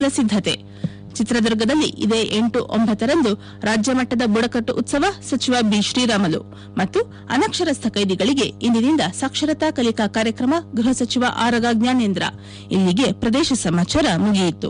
ಸಂಭ್ರಮದ ಸಿದ್ಧತೆ ಚಿತ್ರದುರ್ಗದಲ್ಲಿ ಇದೇ ಎಂಟು ಒಂಬತ್ತರಂದು ರಾಜ್ಯ ಮಟ್ಟದ ಬುಡಕಟ್ಟು ಉತ್ಸವ ಸಚಿವ ಬಿ ಶ್ರೀರಾಮುಲು ಮತ್ತು ಅನಕ್ಷರಸ್ಥ ಕೈದಿಗಳಿಗೆ ಇಂದಿನಿಂದ ಸಾಕ್ಷರತಾ ಕಲಿಕಾ ಕಾರ್ಯಕ್ರಮ ಗೃಹ ಸಚಿವ ಆರಗ ಜ್ಞಾನೇಂದ್ರ ಇಲ್ಲಿಗೆ ಪ್ರದೇಶ ಸಮಾಚಾರ ಮುಗಿಯಿತು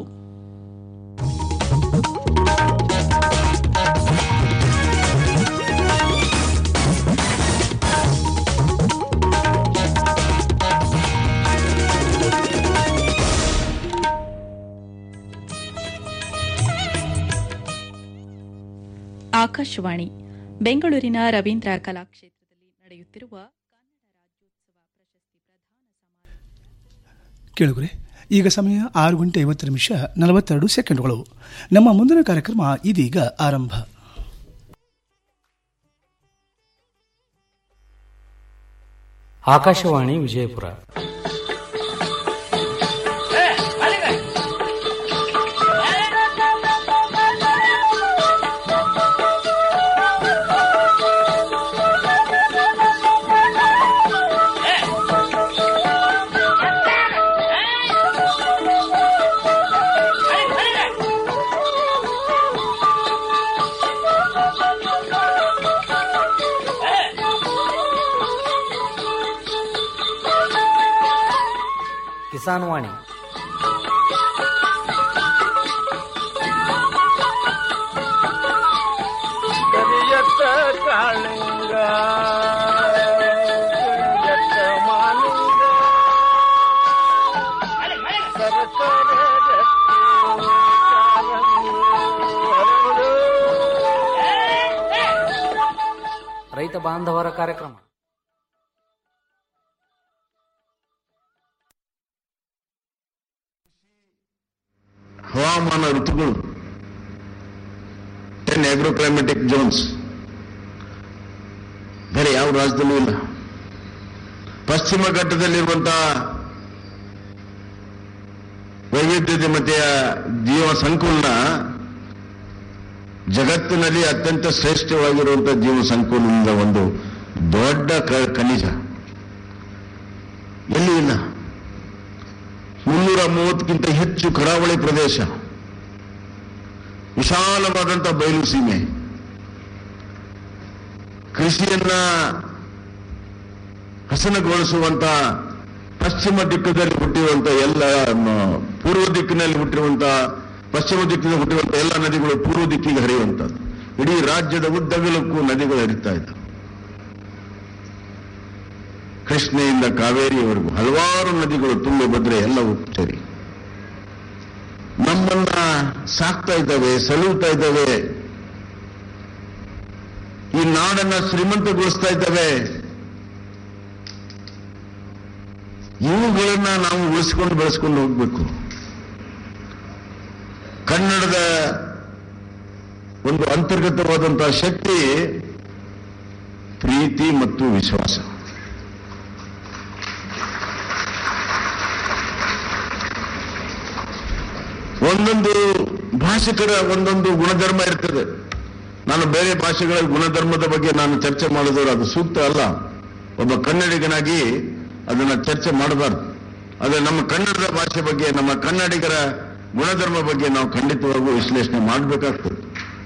ಆಕಾಶವಾಣಿ ಬೆಂಗಳೂರಿನ ರವೀಂದ್ರ ಕಲಾಕ್ಷೇತ್ರದಲ್ಲಿ ನಡೆಯುತ್ತಿರುವ ಕನ್ನಡ ರಾಜ್ಯೋತ್ಸವ ಪ್ರಶಸ್ತಿ ಪ್ರದಾನ ಸಮಾರಂಭ ಕೇಳುಗರೆ ಈಗ ಸಮಯ ಆರು ಗಂಟೆ ಐವತ್ತು ನಿಮಿಷ ನಲವತ್ತೆರಡು ಸೆಕೆಂಡ್ಗಳು ನಮ್ಮ ಮುಂದಿನ ಕಾರ್ಯಕ್ರಮ ಇದೀಗ ಆರಂಭ ಆಕಾಶವಾಣಿ ವಿಜಯಪುರ ಕಿಸಾನ್ ವಾಣಿ ಕರಿಯತ್ತ ಕಾಳಿಂಗ ಕರಿಯತ್ತ ಮಾಲಿಂಗ ಸರಸರ ರಕ್ತಿ ಕಾಲಂಗಿ ಹರಡು. ರೈತ ಬಾಂಧವರ ಕಾರ್ಯಕ್ರಮ ಹವಾಮಾನ ಋತುಗಳು ಟೆನ್ ಆಗ್ರೋಕ್ಲೈಮೆಟಿಕ್ ಜೋನ್ಸ್ ಬೇರೆ ಯಾವ ರಾಜ್ಯದಲ್ಲೂ ಇಲ್ಲ ಪಶ್ಚಿಮ ಘಟ್ಟದಲ್ಲಿರುವಂತಹ ವೈವಿಧ್ಯತೆಯ ಜೀವ ಸಂಕುಲನ ಜಗತ್ತಿನಲ್ಲಿ ಅತ್ಯಂತ ಶ್ರೇಷ್ಠವಾಗಿರುವಂತಹ ಜೀವ ಸಂಕುಲನದ ಒಂದು ದೊಡ್ಡ ಕ- ಖನಿಜ ಎಲ್ಲಿ ಇಲ್ಲ ಮುನ್ನೂರ ಮೂವತ್ತಕ್ಕಿಂತ ಹೆಚ್ಚು ಕರಾವಳಿ ಪ್ರದೇಶ ವಿಶಾಲವಾದಂತಹ ಬಯಲು ಸೀಮೆ ಕೃಷಿಯನ್ನ ಹಸನಗೊಳಿಸುವಂತ ಪಶ್ಚಿಮ ದಿಕ್ಕದಲ್ಲಿ ಹುಟ್ಟಿರುವಂತ ಎಲ್ಲ ಮ, ಪೂರ್ವ ದಿಕ್ಕಿನಲ್ಲಿ ಹುಟ್ಟಿರುವಂತ ಪಶ್ಚಿಮ ದಿಕ್ಕಿನಲ್ಲಿ ಹುಟ್ಟಿರುವಂತ ಎಲ್ಲ ನದಿಗಳು ಪೂರ್ವ ದಿಕ್ಕಿಗೆ ಹರಿಯುವಂತದ್ದು ಇಡೀ ರಾಜ್ಯದ ಉದ್ದಗಲಕ್ಕೂ ನದಿಗಳು ಹರಿತಾ ಇದ್ದವು ಕೃಷ್ಣೆಯಿಂದ ಕಾವೇರಿಯವರೆಗೂ ಹಲವಾರು ನದಿಗಳು ತುಂಬಿ ಭದ್ರೆ ಎಲ್ಲವೂ ಸರಿ ನಮ್ಮನ್ನ ಸಾಕ್ತಾ ಇದ್ದಾವೆ ಸಲುತ್ತಾ ಇದ್ದಾವೆ ಈ ನಾಡನ್ನ ಶ್ರೀಮಂತಗೊಳಿಸ್ತಾ ಇದ್ದಾವೆ ಇವುಗಳನ್ನ ನಾವು ಉಳಿಸ್ಕೊಂಡು ಬೆಳೆಸ್ಕೊಂಡು ಹೋಗ್ಬೇಕು ಕನ್ನಡದ ಒಂದು ಅಂತರ್ಗತವಾದಂತಹ ಶಕ್ತಿ ಪ್ರೀತಿ ಮತ್ತು ವಿಶ್ವಾಸ ಒಂದೊಂದು ಭಾಷಿಕರ ಒಂದೊಂದು ಗುಣಧರ್ಮ ಇರ್ತದೆ ನಾನು ಬೇರೆ ಭಾಷೆಗಳ ಗುಣಧರ್ಮದ ಬಗ್ಗೆ ನಾನು ಚರ್ಚೆ ಮಾಡಿದ್ರೆ ಅದು ಸೂಕ್ತ ಅಲ್ಲ ಒಬ್ಬ ಕನ್ನಡಿಗನಾಗಿ ಅದನ್ನ ಚರ್ಚೆ ಮಾಡಬಾರ್ದು ಆದರೆ ನಮ್ಮ ಕನ್ನಡದ ಭಾಷೆ ಬಗ್ಗೆ ನಮ್ಮ ಕನ್ನಡಿಗರ ಗುಣಧರ್ಮ ಬಗ್ಗೆ ನಾವು ಖಂಡಿತವಾಗೂ ವಿಶ್ಲೇಷಣೆ ಮಾಡಬೇಕಾಗ್ತದೆ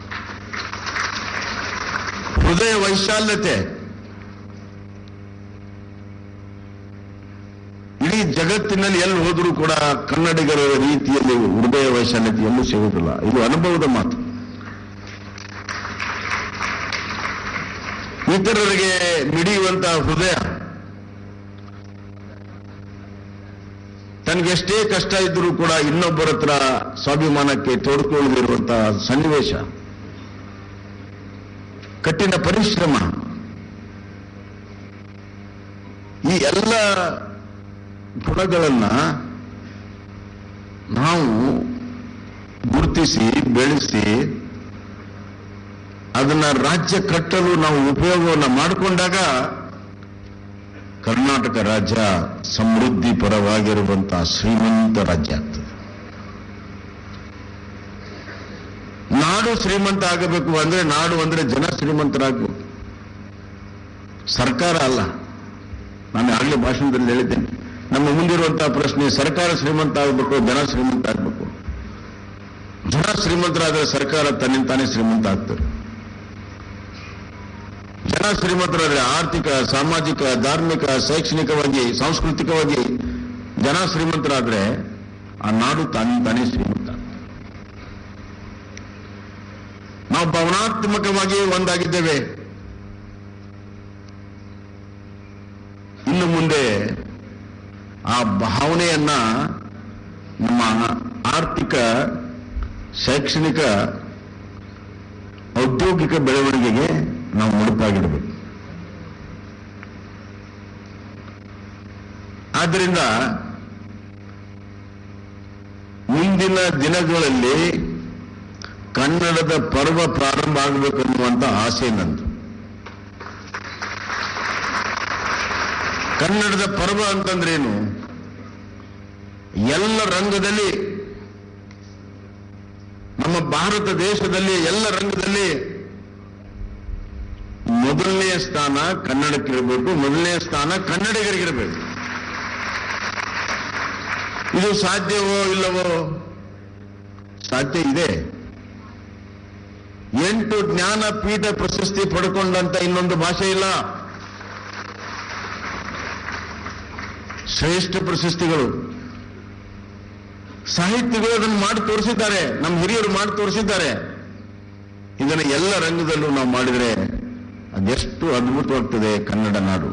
ಹೃದಯ ವೈಶಾಲ್ಯತೆ ಇಡೀ ಜಗತ್ತಿನಲ್ಲಿ ಎಲ್ಲಿ ಹೋದರೂ ಕೂಡ ಕನ್ನಡಿಗರ ರೀತಿಯಲ್ಲಿ ಹೃದಯ ವೈಶಾಲ್ಯತೆ ಎಲ್ಲೂ ಸಿಗುವುದಿಲ್ಲ ಇದು ಅನುಭವದ ಮಾತು ಇತರರಿಗೆ ಮಿಡಿಯುವಂತಹ ಹೃದಯ ತನಗೆಷ್ಟೇ ಕಷ್ಟ ಇದ್ರೂ ಕೂಡ ಇನ್ನೊಬ್ಬರ ಹತ್ರ ಸ್ವಾಭಿಮಾನಕ್ಕೆ ತೋಡ್ಕೊಳ್ಳದಿರುವಂತಹ ಸನ್ನಿವೇಶ ಕಠಿಣ ಪರಿಶ್ರಮ ಈ ಎಲ್ಲ ಗುಣಗಳನ್ನ ನಾವು ಗುರುತಿಸಿ ಬೆಳೆಸಿ ಅದನ್ನ ರಾಜ್ಯ ಕಟ್ಟಲು ನಾವು ಉಪಯೋಗವನ್ನು ಮಾಡಿಕೊಂಡಾಗ ಕರ್ನಾಟಕ ರಾಜ್ಯ ಸಮೃದ್ಧಿ ಪರವಾಗಿರುವಂತಹ ಶ್ರೀಮಂತ ರಾಜ್ಯ ಆಗ್ತದೆ ನಾಡು ಶ್ರೀಮಂತ ಆಗಬೇಕು ಅಂದ್ರೆ ನಾಡು ಅಂದ್ರೆ ಜನ ಶ್ರೀಮಂತರಾಗಬೇಕು ಸರ್ಕಾರ ಅಲ್ಲ ನಾನು ಆಗಲೇ ಭಾಷಣದಲ್ಲಿ ಹೇಳಿದ್ದೇನೆ ನಮ್ಮ ಮುಂದಿರುವಂತಹ ಪ್ರಶ್ನೆ ಸರ್ಕಾರ ಶ್ರೀಮಂತ ಆಗಬೇಕು ಜನ ಶ್ರೀಮಂತ ಆಗಬೇಕು ಶ್ರೀಮಂತರಾದರೆ ಸರ್ಕಾರ ತನ್ನಿಂತಾನೇ ಶ್ರೀಮಂತ ಆಗ್ತಾರೆ ಜನ ಶ್ರೀಮಂತರಾದ್ರೆ ಆರ್ಥಿಕ ಸಾಮಾಜಿಕ ಧಾರ್ಮಿಕ ಶೈಕ್ಷಣಿಕವಾಗಿ ಸಾಂಸ್ಕೃತಿಕವಾಗಿ ಜನ ಶ್ರೀಮಂತರಾದ್ರೆ ಆ ನಾಡು ತಾನೇ ಶ್ರೀಮಂತ ನಾವು ಭಾವನಾತ್ಮಕವಾಗಿ ಒಂದಾಗಿದ್ದೇವೆ ಇನ್ನು ಮುಂದೆ ಆ ಭಾವನೆಯನ್ನ ನಮ್ಮ ಆರ್ಥಿಕ ಶೈಕ್ಷಣಿಕ ಔದ್ಯೋಗಿಕ ಬೆಳವಣಿಗೆಗೆ ನಾವು ಮುಡುಪಾಗಿಡಬೇಕು ಆದ್ದರಿಂದ ಮುಂದಿನ ದಿನಗಳಲ್ಲಿ ಕನ್ನಡದ ಪರ್ವ ಪ್ರಾರಂಭ ಆಗಬೇಕನ್ನುವಂತ ಆಸೆ ನಂದು ಕನ್ನಡದ ಪರ್ವ ಅಂತಂದ್ರೇನು ಎಲ್ಲ ರಂಗದಲ್ಲಿ ನಮ್ಮ ಭಾರತ ದೇಶದಲ್ಲಿ ಎಲ್ಲ ರಂಗದಲ್ಲಿ ಮೊದಲನೇ ಸ್ಥಾನ ಕನ್ನಡಕ್ಕಿರಬೇಕು ಮೊದಲನೇ ಸ್ಥಾನ ಕನ್ನಡಿಗರಿಗಿರಬೇಕು ಇದು ಸಾಧ್ಯವೋ ಇಲ್ಲವೋ ಸಾಧ್ಯ ಇದೆ ಎಂಟು ಜ್ಞಾನಪೀಠ ಪ್ರಶಸ್ತಿ ಪಡ್ಕೊಂಡಂತ ಇನ್ನೊಂದು ಭಾಷೆ ಇಲ್ಲ ಶ್ರೇಷ್ಠ ಪ್ರಶಸ್ತಿಗಳು ಸಾಹಿತ್ಯಗಳು ಅದನ್ನು ಮಾಡಿ ತೋರಿಸಿದ್ದಾರೆ ನಮ್ಮ ಹಿರಿಯರು ಮಾಡಿ ತೋರಿಸಿದ್ದಾರೆ ಇದನ್ನು ಎಲ್ಲ ರಂಗದಲ್ಲೂ ನಾವು ಮಾಡಿದರೆ ಅದೆಷ್ಟು ಅದ್ಭುತವಾಗ್ತದೆ ಕನ್ನಡ ನಾಡು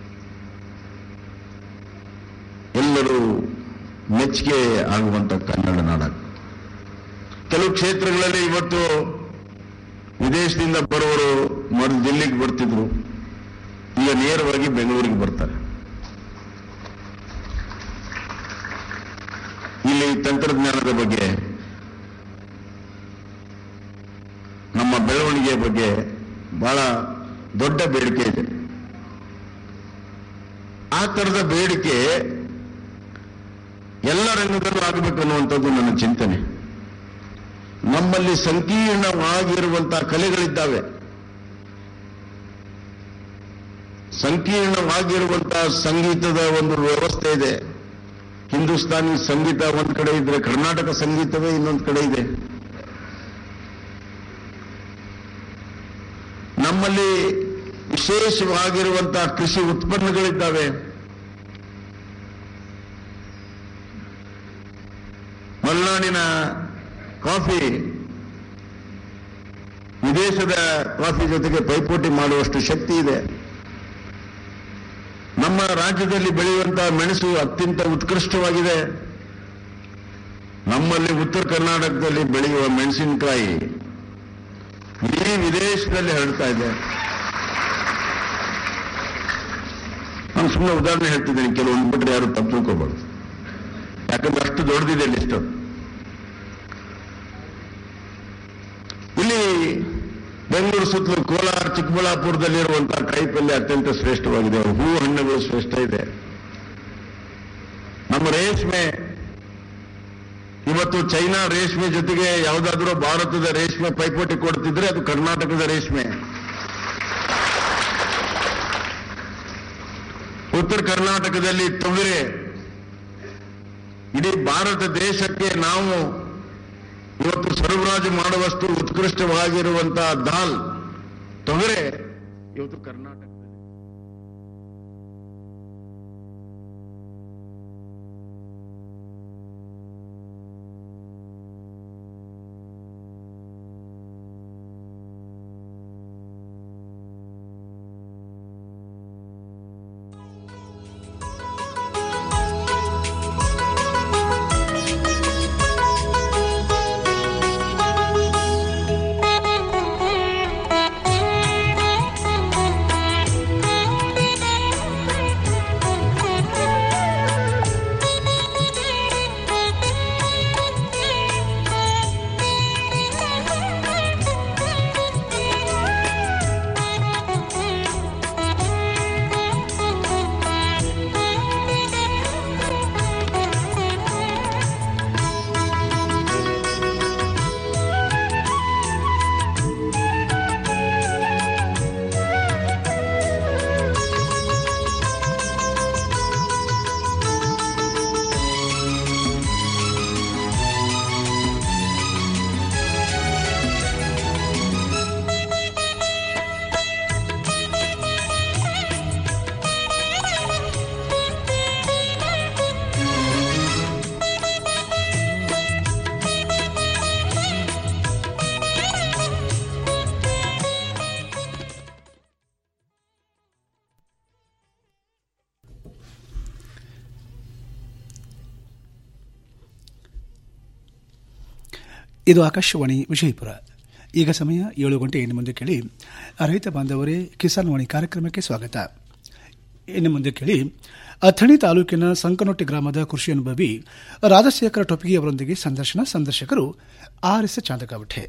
ಎಲ್ಲರೂ ಮೆಚ್ಚುಗೆ ಆಗುವಂತ ಕನ್ನಡ ನಾಡ ಕೆಲವು ಕ್ಷೇತ್ರಗಳಲ್ಲಿ ಇವತ್ತು ವಿದೇಶದಿಂದ ಬರುವವರು ಮೊದಲು ದಿಲ್ಲಿಗೆ ಬರ್ತಿದ್ರು ಈಗ ನೇರವಾಗಿ ಬೆಂಗಳೂರಿಗೆ ಬರ್ತಾರೆ ಇಲ್ಲಿ ತಂತ್ರಜ್ಞಾನದ ಬಗ್ಗೆ ನಮ್ಮ ಬೆಳವಣಿಗೆಯ ಬಗ್ಗೆ ಬಹಳ ದೊಡ್ಡ ಬೇಡಿಕೆ ಇದೆ ಆ ತರದ ಬೇಡಿಕೆ ಎಲ್ಲ ರಂಗದಲ್ಲೂ ಆಗಬೇಕು ಅನ್ನುವಂಥದ್ದು ನನ್ನ ಚಿಂತನೆ ನಮ್ಮಲ್ಲಿ ಸಂಕೀರ್ಣವಾಗಿರುವಂತಹ ಕಲೆಗಳಿದ್ದಾವೆ ಸಂಕೀರ್ಣವಾಗಿರುವಂತಹ ಸಂಗೀತದ ಒಂದು ವ್ಯವಸ್ಥೆ ಇದೆ ಹಿಂದೂಸ್ತಾನಿ ಸಂಗೀತ ಒಂದ್ ಕಡೆ ಇದ್ರೆ ಕರ್ನಾಟಕ ಸಂಗೀತವೇ ಇನ್ನೊಂದು ಕಡೆ ಇದೆ ನಮ್ಮಲ್ಲಿ ವಿಶೇಷವಾಗಿರುವಂತಹ ಕೃಷಿ ಉತ್ಪನ್ನಗಳಿದ್ದಾವೆ ಮಲೆನಾಡಿನ ಕಾಫಿ ವಿದೇಶದ ಕಾಫಿ ಜೊತೆಗೆ ಪೈಪೋಟಿ ಮಾಡುವಷ್ಟು ಶಕ್ತಿ ಇದೆ ನಮ್ಮ ರಾಜ್ಯದಲ್ಲಿ ಬೆಳೆಯುವಂತಹ ಮೆಣಸು ಅತ್ಯಂತ ಉತ್ಕೃಷ್ಟವಾಗಿದೆ ನಮ್ಮಲ್ಲಿ ಉತ್ತರ ಕರ್ನಾಟಕದಲ್ಲಿ ಬೆಳೆಯುವ ಮೆಣಸಿನಕಾಯಿ ಇಡೀ ವಿದೇಶದಲ್ಲಿ ಹರಡ್ತಾ ಇದೆ ನಾನು ಸುಮ್ಮನೆ ಉದಾಹರಣೆ ಹೇಳ್ತಿದ್ದೀನಿ ಕೆಲವೊಂದು ಬಿಟ್ರೆ ಯಾರು ತಪ್ಪು ತಿಳ್ಕೋಬಾರ್ದು ಯಾಕಂದ್ರೆ ಅಷ್ಟು ದೊಡ್ಡದಿದೆ ಲಿಸ್ಟ್ ಇಲ್ಲಿ ಬೆಂಗಳೂರು ಸುತ್ತಲೂ ಕೋಲಾರ ಚಿಕ್ಕಬಳ್ಳಾಪುರದಲ್ಲಿರುವಂತಹ ಕಾಯಿಪಲ್ಯ ಅತ್ಯಂತ ಶ್ರೇಷ್ಠವಾಗಿದೆ ಹೂ ಹಣ್ಣುಗಳು ಶ್ರೇಷ್ಠ ಇದೆ ನಮ್ಮ ರೇಷ್ಮೆ ಇವತ್ತು ಚೈನಾ ರೇಷ್ಮೆ ಜೊತೆಗೆ ಯಾವುದಾದ್ರೂ ಭಾರತದ ರೇಷ್ಮೆ ಪೈಪೋಟಿ ಕೊಡ್ತಿದ್ರೆ ಅದು ಕರ್ನಾಟಕದ ರೇಷ್ಮೆ ಉತ್ತರ ಕರ್ನಾಟಕದಲ್ಲಿ ತೊಗರೆ ಇಡೀ ಭಾರತ ದೇಶಕ್ಕೆ ನಾವು ಇವತ್ತು ಸರಬರಾಜು ಮಾಡುವಷ್ಟು ಉತ್ಕೃಷ್ಟವಾಗಿರುವಂತಹ ದಾಲ್ ತೊಗರೆ ಇವತ್ತು ಕರ್ನಾಟಕದಲ್ಲಿ ಇದು ಆಕಾಶವಾಣಿ ವಿಜಯಪುರ ಈಗ ಸಮಯ ಏಳು ಗಂಟೆ ಇನ್ನು ಮುಂದೆ ಕೇಳಿ ರೈತ ಬಾಂಧವರೇ ಕಿಸಾನ್ ವಾಣಿ ಕಾರ್ಯಕ್ರಮಕ್ಕೆ ಸ್ವಾಗತ ಇನ್ನು ಮುಂದೆ ಕೇಳಿ ಅಥಣಿ ತಾಲೂಕಿನ ಸಂಕನೊಟ್ಟಿ ಗ್ರಾಮದ ಕೃಷಿ ಅನುಭವಿ ರಾಜಶೇಖರ ಟೊಪ್ಪಿಗೆ ಅವರೊಂದಿಗೆ ಸಂದರ್ಶನ ಸಂದರ್ಶಕರು ಆರ್ ಎಸ್ ಚಾಂದಕಾವಠೆ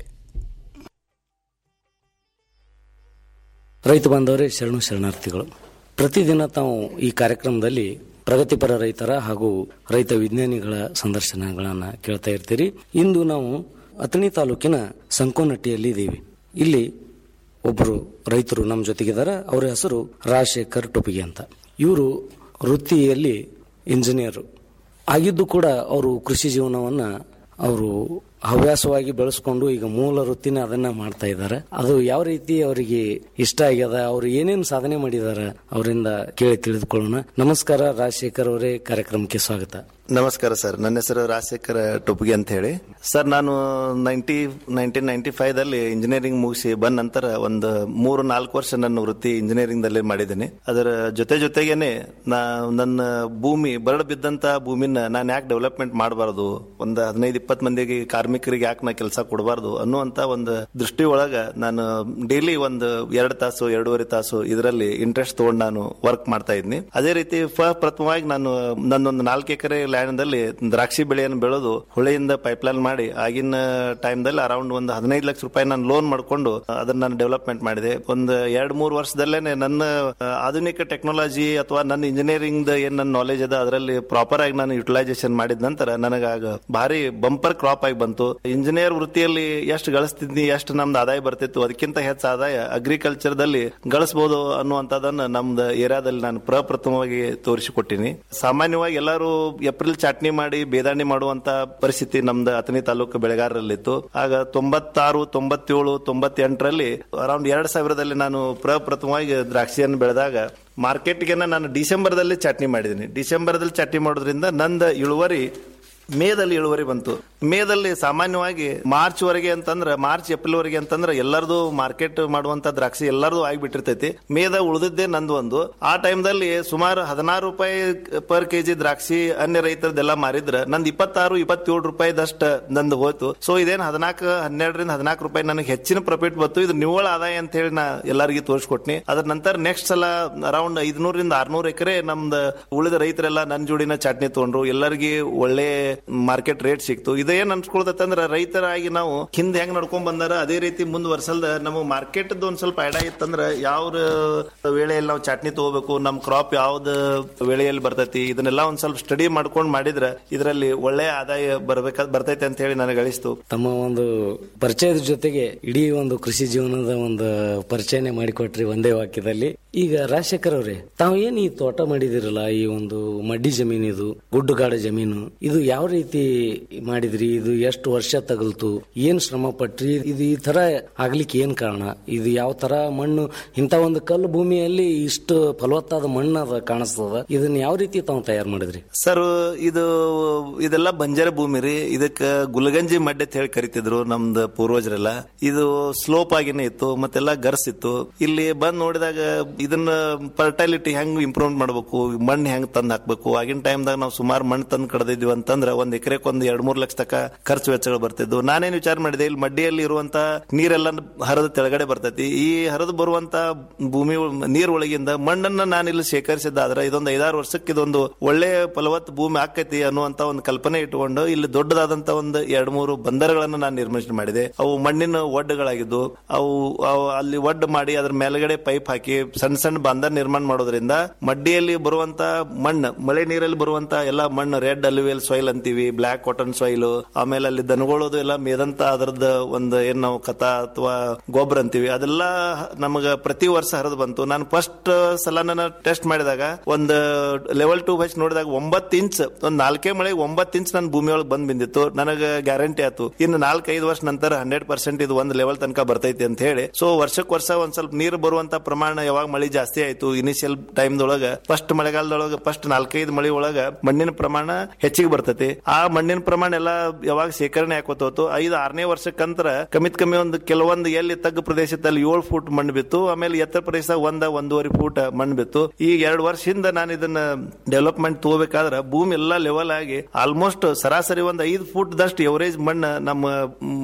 ರೈತ ಬಾಂಧವರೇ ಶರಣು ಶರಣಾರ್ಥಿಗಳು ಪ್ರತಿದಿನ ತಾವು ಈ ಕಾರ್ಯಕ್ರಮದಲ್ಲಿ ಪ್ರಗತಿಪರ ರೈತರ ಹಾಗೂ ರೈತ ವಿಜ್ಞಾನಿಗಳ ಸಂದರ್ಶನಗಳನ್ನು ಕೇಳ್ತಾ ಇರ್ತೀರಿ ಇಂದು ನಾವು ಅಥಣಿ ತಾಲೂಕಿನ ಸಂಕೋನಟ್ಟಿಯಲ್ಲಿ ಇದ್ದೀವಿ ಇಲ್ಲಿ ಒಬ್ಬರು ರೈತರು ನಮ್ಮ ಜೊತೆಗಿದ್ದಾರೆ ಅವರ ಹೆಸರು ರಾಜಶೇಖರ್ ಟೊಪಿಗೆ ಅಂತ ಇವರು ವೃತ್ತಿಯಲ್ಲಿ ಇಂಜಿನಿಯರು ಆಗಿದ್ದು ಕೂಡ ಅವರು ಕೃಷಿ ಜೀವನವನ್ನ ಅವರು ಹವ್ಯಾಸವಾಗಿ ಬೆಳೆಸ್ಕೊಂಡು ಈಗ ಮೂಲ ವೃತ್ತಿನ ಅದನ್ನ ಮಾಡ್ತಾ ಇದ್ದಾರೆ ಅದು ಯಾವ ರೀತಿ ಅವರಿಗೆ ಇಷ್ಟ ಆಗ್ಯದ ಅವ್ರು ಏನೇನು ಸಾಧನೆ ಮಾಡಿದಾರ ಅವರಿಂದ ಕೇಳಿ ತಿಳಿದುಕೊಳ್ಳೋಣ ನಮಸ್ಕಾರ ರಾಜಶೇಖರ್ ಅವರೇ ಕಾರ್ಯಕ್ರಮಕ್ಕೆ ಸ್ವಾಗತ ನಮಸ್ಕಾರ ಸರ್ ನನ್ನ ಹೆಸರು ರಾಜಶೇಖರ್ ಟೊಪ್ಗೆ ಅಂತ ಹೇಳಿ ಸರ್ ನಾನು ನೈಂಟಿ ನೈನ್ಟೀನ್ ನೈನ್ಟಿ ಫೈವ್ ದಲ್ಲಿ ಇಂಜಿನಿಯರಿಂಗ್ ಮುಗಿಸಿ ಬಂದ ನಂತರ ಒಂದು ಮೂರು ನಾಲ್ಕು ವರ್ಷ ನನ್ನ ವೃತ್ತಿ ಇಂಜಿನಿಯರಿಂಗ್ ದಲ್ಲಿ ಮಾಡಿದ್ದೇನೆ ಅದರ ಜೊತೆ ಜೊತೆಗೇನೆ ನಾ ನನ್ನ ಭೂಮಿ ಬರಡು ಬಿದ್ದಂತ ಭೂಮಿನ ನಾನು ಯಾಕೆ ಡೆವಲಪ್ಮೆಂಟ್ ಮಾಡಬಾರ್ದು ಒಂದು ಹದಿನೈದು ಇಪ್ಪತ್ತು ಮಂದಿಗೆ ಕಾರ್ಮಿಕರಿಗೆ ಯಾಕೆ ನಾ ಕೆಲಸ ಕೊಡಬಾರ್ದು ಅನ್ನುವಂತ ಒಂದು ದೃಷ್ಟಿ ಒಳಗ ನಾನು ಡೈಲಿ ಒಂದು ಎರಡು ತಾಸು ಎರಡೂವರೆ ತಾಸು ಇದರಲ್ಲಿ ಇಂಟ್ರೆಸ್ಟ್ ತಗೊಂಡು ನಾನು ವರ್ಕ್ ಮಾಡ್ತಾ ಇದ್ನಿ ಅದೇ ರೀತಿ ಫ ಪ್ರಥಮವಾಗಿ ನಾನು ನನ್ನೊಂದು ನಾಲ್ಕು ಎಕರೆ ಲ್ಯಾಂಡ್ದಲ್ಲಿ ದ್ರಾಕ್ಷಿ ಬೆಳೆಯನ್ನು ಬೆಳೆದು ಹೊಳೆಯಿಂದ ಪೈಪ್ಲೈನ್ ಮಾಡಿ ಆಗಿನ ಟೈಮ್ದಲ್ಲಿ ಅರೌಂಡ್ ಒಂದು ಹದಿನೈದು ಲಕ್ಷ ರೂಪಾಯಿ ನಾನು ಲೋನ್ ಮಾಡ್ಕೊಂಡು ಅದನ್ನ ನಾನು ಡೆವಲಪ್ಮೆಂಟ್ ಮಾಡಿದೆ ಒಂದು ಎರಡ್ ಮೂರು ವರ್ಷದಲ್ಲೇನೆ ನನ್ನ ಆ, ಆಧುನಿಕ ಟೆಕ್ನಾಲಜಿ ಅಥವಾ ನನ್ನ ಇಂಜಿನಿಯರಿಂಗ್ ಏನ್ ನನ್ನ ನಾಲೆಜ್ ಅದ ಅದರಲ್ಲಿ ಪ್ರಾಪರ್ ಆಗಿ ನಾನು ಯುಟಿಲೈಸೇಷನ್ ಮಾಡಿದ ನಂತರ ನನಗಾಗ ಭಾರಿ ಬಂಪರ್ ಕ್ರಾಪ್ ಆಗಿ ಬಂತು ಇಂಜಿನಿಯರ್ ವೃತ್ತಿಯಲ್ಲಿ ಎಷ್ಟು ಗಳಿಸ್ತಿದ್ನಿ ಎಷ್ಟು ನಮ್ದು ಆದಾಯ ಬರ್ತಿತ್ತು ಅದಕ್ಕಿಂತ ಹೆಚ್ಚು ಆದಾಯ ಅಗ್ರಿಕಲ್ಚರ್ ದಲ್ಲಿ ಗಳಿಸಬಹುದು ಅನ್ನುವಂಥದ್ದನ್ನ ನಮ್ದು ಏರಿಯಾದಲ್ಲಿ ನಾನು ಪ್ರಪ್ರಥಮವಾಗಿ ತೋರಿಸಿಕೊಟ್ಟಿನಿ ಸಾಮಾನ್ಯವಾಗಿ ಎಲ್ಲರೂ ಏಪ್ರಿಲ್ ಚಾಟ್ನಿ ಮಾಡಿ ಬೇದಾಣಿ ಮಾಡುವಂತ ಪರಿಸ್ಥಿತಿ ನಮ್ದು ಅಥಣಿ ತಾಲೂಕು ಬೆಳೆಗಾರರಲ್ಲಿತ್ತು ಆಗ ತೊಂಬತ್ತಾರು ತೊಂಬತ್ತೇಳು ತೊಂಬತ್ತೆಂಟರಲ್ಲಿ ಅರೌಂಡ್ ಎರಡ್ ಸಾವಿರದಲ್ಲಿ ನಾನು ಪ್ರಪ್ರಥಮವಾಗಿ ದ್ರಾಕ್ಷಿಯನ್ನು ಬೆಳೆದಾಗ ಮಾರ್ಕೆಟ್ಗೆ ನಾನು ಡಿಸೆಂಬರ್ದಲ್ಲಿ ಚಟ್ನಿ ಮಾಡಿದ್ದೀನಿ ಡಿಸೆಂಬರ್ದಲ್ಲಿ ಚಟ್ನಿ ಮಾಡೋದ್ರಿಂದ ನಂದ ಇಳುವರಿ ಮೇದಲ್ಲಿ ಇಳುವರಿ ಬಂತು ಮೇದಲ್ಲಿ ಸಾಮಾನ್ಯವಾಗಿ ಮಾರ್ಚ್ ವರೆಗೆ ಅಂತಂದ್ರೆ ಮಾರ್ಚ್ ಏಪ್ರಿಲ್ ವರೆಗೆ ಅಂತಂದ್ರೆ ಎಲ್ಲರದು ಮಾರ್ಕೆಟ್ ಮಾಡುವಂತ ದ್ರಾಕ್ಷಿ ಎಲ್ಲರದು ಆಗಿಬಿಟ್ಟಿರ್ತೈತಿ ಮೇದ ಉಳಿದಿದ್ದೇ ನಂದು ಒಂದು ಆ ಟೈಮ್ದಲ್ಲಿ ಸುಮಾರು ಹದಿನಾರು ರೂಪಾಯಿ ಪರ್ ಕೆಜಿ ದ್ರಾಕ್ಷಿ ಅನ್ಯ ರೈತರದೆಲ್ಲ ಮಾರಿದ್ರ ನಂದು ಇಪ್ಪತ್ತಾರು ಇಪ್ಪತ್ತೇಳು ರೂಪಾಯಿದಷ್ಟ ನಂದು ಹೋಯ್ತು ಸೊ ಇದೇನು ಹದಿನಾಲ್ಕು ಹನ್ನೆರಡರಿಂದ ಹದಿನಾಲ್ಕು ರೂಪಾಯಿ ನನಗೆ ಹೆಚ್ಚಿನ ಪ್ರಾಫಿಟ್ ಬಂತು ಇದು ನಿವ್ವಳ ಆದಾಯ ಅಂತ ಹೇಳಿ ನಾ ಎಲ್ಲರಿಗೂ ತೋರಿಸ್ಕೊಟ್ನಿ ಅದ್ರ ನಂತರ ನೆಕ್ಸ್ಟ್ ಸಲ ಅರೌಂಡ್ ಐದ್ನೂರಿಂದ ಆರ್ನೂರು ಎಕರೆ ನಮ್ದು ಉಳಿದ ರೈತರೆಲ್ಲ ನನ್ನ ಜೋಡಿನ ಚಟ್ನಿ ತಗೊಂಡ್ರು ಎಲ್ಲರಿಗೆ ಒಳ್ಳೆ ಮಾರ್ಕೆಟ್ ರೇಟ್ ಸಿಕ್ತು ಇದೇನ್ ಅನ್ಸ್ಕೊಳ್ತಂದ್ರ ರೈತರಾಗಿ ನಾವು ಹಿಂದೆ ಹೆಂಗ್ ನಡ್ಕೊಂಡ್ ಬಂದಾರ ಅದೇ ರೀತಿ ಮುಂದುವರ್ಸಲ್ದ ನಮ್ಮ ಮಾರ್ಕೆಟ್ ಒಂದ್ ಸ್ವಲ್ಪ ಐಡ ಇತ್ತಂದ್ರ ಯಾವ ವೇಳೆಯಲ್ಲಿ ನಾವು ಚಟ್ನಿ ತಗೋಬೇಕು ನಮ್ ಕ್ರಾಪ್ ಯಾವ್ದು ವೇಳೆಯಲ್ಲಿ ಬರ್ತೈತಿ ಇದನ್ನೆಲ್ಲ ಒಂದ್ ಸ್ವಲ್ಪ ಸ್ಟಡಿ ಮಾಡ್ಕೊಂಡ್ ಮಾಡಿದ್ರ ಇದರಲ್ಲಿ ಒಳ್ಳೆ ಆದಾಯ ಬರ್ಬೇಕ ಬರ್ತೈತೆ ಅಂತ ಹೇಳಿ ನನಗೆ ಅಳಿಸ್ತು ತಮ್ಮ ಒಂದು ಪರಿಚಯದ ಜೊತೆಗೆ ಇಡೀ ಒಂದು ಕೃಷಿ ಜೀವನದ ಒಂದು ಪರಿಚಯನೇ ಮಾಡಿಕೊಟ್ರಿ ಒಂದೇ ವಾಕ್ಯದಲ್ಲಿ ಈಗ ರಾಜಶೇಖರ್ ಅವರೇ ತಾವು ಏನ್ ಈ ತೋಟ ಮಾಡಿದಿರಲ್ಲ ಈ ಒಂದು ಮಡ್ಡಿ ಜಮೀನು ಇದು ಗುಡ್ಡುಗಾಡ ಜಮೀನು ಇದು ಯಾವ ರೀತಿ ಮಾಡಿದ್ರಿ ಇದು ಎಷ್ಟು ವರ್ಷ ತಗಲ್ತು ಏನ್ ಶ್ರಮ ಪಟ್ರಿ ಇದು ಈ ತರ ಆಗ್ಲಿಕ್ಕೆ ಏನ್ ಕಾರಣ ಇದು ಯಾವ ತರ ಮಣ್ಣು ಇಂತ ಒಂದು ಕಲ್ಲು ಭೂಮಿಯಲ್ಲಿ ಇಷ್ಟು ಫಲವತ್ತಾದ ಮಣ್ಣು ಅದ ಕಾಣಿಸ್ತದ ಇದನ್ನ ಯಾವ ರೀತಿ ತಾವು ತಯಾರು ಮಾಡಿದ್ರಿ ಸರ್ ಇದು ಇದೆಲ್ಲ ಬಂಜರ ಭೂಮಿ ರೀ ಇದಕ್ಕ ಗುಲಗಂಜಿ ಮಡ್ಡೆ ಅಂತ ಹೇಳಿ ಕರಿತಿದ್ರು ನಮ್ದು ಪೂರ್ವಜರೆಲ್ಲ ಇದು ಸ್ಲೋಪ್ ಆಗಿನೇ ಇತ್ತು ಮತ್ತೆಲ್ಲ ಗರ್ಸ್ ಇತ್ತು ಇಲ್ಲಿ ಬಂದ್ ನೋಡಿದಾಗ ಇದನ್ನ ಫರ್ಟೈಲಿಟಿ ಹೆಂಗ್ ಇಂಪ್ರೂವ್ ಮಾಡ್ಬೇಕು ಮಣ್ಣು ಹೆಂಗ್ ತಂದ್ ಹಾಕ್ಬೇಕು ಆಗಿನ ಟೈಮ್ದಾಗ ನಾವು ಸುಮಾರು ಮಣ್ಣು ತಂದ್ ಕಡ್ದಿದ್ವಿ ಅಂತಂದ್ರ ಒಂದ್ ಎಕರೆಕ್ ಒಂದ್ ಎರಡ್ ಮೂರ್ ಲಕ್ಷ ತಕ ಖರ್ಚು ವೆಚ್ಚಗಳು ಬರ್ತಿದ್ವು ನಾನೇನ್ ವಿಚಾರ ಮಾಡಿದೆ ಇಲ್ಲಿ ಮಡ್ಡಿಯಲ್ಲಿ ಇರುವಂತ ನೀರೆಲ್ಲ ಹರಿದ ತೆಳಗಡೆ ಬರ್ತೈತಿ ಈ ಹರಿದು ಬರುವಂತ ಭೂಮಿ ಒಳ- ನೀರ್ ಒಳಗಿಂದ ಮಣ್ಣನ್ನ ನಾನು ಇಲ್ಲಿ ಶೇಖರಿಸಿದ್ದಾದ್ರೆ ಇದೊಂದು ಐದಾರು ವರ್ಷಕ್ಕೆ ಇದೊಂದು ಒಳ್ಳೆ ಫಲವತ್ ಭೂಮಿ ಆಕೈತಿ ಅನ್ನುವಂತ ಒಂದು ಕಲ್ಪನೆ ಇಟ್ಟುಕೊಂಡು ಇಲ್ಲಿ ದೊಡ್ಡದಾದಂತ ಒಂದು ಎರಡ್ ಮೂರು ಬಂದರಗಳನ್ನು ನಾನು ನಿರ್ಮಿಸಿ ಮಾಡಿದೆ ಅವು ಮಣ್ಣಿನ ಒಡ್ಡುಗಳಾಗಿದ್ದು ಅವು ಅವು ಅಲ್ಲಿ ಒಡ್ಡು ಮಾಡಿ ಅದ್ರ ಮೇಲ್ಗಡೆ ಪೈಪ್ ಹಾಕಿ ಸಣ್ಣ ಸಣ್ಣ ಬಂದರ್ ನಿರ್ಮಾಣ ಮಾಡೋದ್ರಿಂದ ಮಡ್ಡಿಯಲ್ಲಿ ಬರುವಂತ ಮಣ್ಣು ಮಳೆ ನೀರಲ್ಲಿ ಬರುವಂತ ಎಲ್ಲ ಮಣ್ಣು ರೆಡ್ ಅಲ್ಯುವೆಲ್ ಸಾಯಿಲ್ ಅಂತೀವಿ ಬ್ಲಾಕ್ ಕಾಟನ್ ಸಾಯಿಲ್ ಆಮೇಲೆ ಅಲ್ಲಿ ದನಗಳದು ಎಲ್ಲ ಮೇದಂತ ಅದರದ ಒಂದು ಏನ್ ನಾವು ಕಥ ಅಥವಾ ಗೊಬ್ಬರ ಅಂತೀವಿ ಅದೆಲ್ಲ ನಮಗ ಪ್ರತಿ ವರ್ಷ ಹರಿದು ಬಂತು ನಾನು ಫಸ್ಟ್ ಸಲ ನಾನು ಟೆಸ್ಟ್ ಮಾಡಿದಾಗ ಒಂದು ಲೆವೆಲ್ ಟು ಹಚ್ ನೋಡಿದಾಗ ಒಂಬತ್ತು ಇಂಚ್ ಒಂದ್ ನಾಲ್ಕೇ ಮಳೆ ಒಂಬತ್ತು ಇಂಚ್ ನನ್ನ ಭೂಮಿ ಒಳಗೆ ಬಂದ್ ಬಿಂದಿತ್ತು ನನಗೆ ಗ್ಯಾರಂಟಿ ಆಯ್ತು ಇನ್ನು ನಾಲ್ಕೈದು ವರ್ಷ ನಂತರ ಹಂಡ್ರೆಡ್ ಪರ್ಸೆಂಟ್ ಇದು ಒಂದು ಲೆವೆಲ್ ತನಕ ಬರ್ತೈತಿ ಅಂತ ಹೇಳಿ ಸೊ ವರ್ಷಕ್ಕೆ ವರ್ಷ ಒಂದ್ ಸ್ವಲ್ಪ ನೀರು ಬರುವಂತ ಪ್ರಮಾಣ ಯಾವಾಗ ಮಳೆ ಜಾಸ್ತಿ ಆಯ್ತು ಇನಿಷಿಯಲ್ ಟೈಮ್ದೊಳಗ ಫಸ್ಟ್ ಮಳೆಗಾಲದೊಳಗ ಫಸ್ಟ್ ನಾಲ್ಕೈದು ಮಳೆ ಒಳಗ ಮಣ್ಣಿನ ಪ್ರಮಾಣ ಹೆಚ್ಚಿಗೆ ಬರ್ತೈತಿ ಆ ಮಣ್ಣಿನ ಪ್ರಮಾಣ ಎಲ್ಲ ಯಾವಾಗ ಶೇಖರಣೆ ಹಾಕೋತ ಹೋತು ಐದು ಆರನೇ ವರ್ಷಕ್ಕಂತರ ಕಮಿತ್ ಕಮ್ಮಿ ಒಂದು ಕೆಲವೊಂದು ಎಲ್ಲಿ ತಗ್ಗು ಪ್ರದೇಶದಲ್ಲಿ ಏಳು ಫೂಟ್ ಮಣ್ಣು ಬಿತ್ತು ಆಮೇಲೆ ಎತ್ತರ ಪ್ರದೇಶ ಒಂದ ಒಂದೂವರೆ ಫೂಟ್ ಮಣ್ಣು ಬಿತ್ತು ಈಗ ಎರಡು ವರ್ಷದಿಂದ ನಾನು ಇದನ್ನ ಡೆವಲಪ್ಮೆಂಟ್ ತಗೋಬೇಕಾದ್ರೆ ಭೂಮಿ ಎಲ್ಲ ಲೆವೆಲ್ ಆಗಿ ಆಲ್ಮೋಸ್ಟ್ ಸರಾಸರಿ ಒಂದು ಐದು ಫೂಟ್ ದಷ್ಟು ಎವರೇಜ್ ಮಣ್ಣು ನಮ್ಮ ಮ್,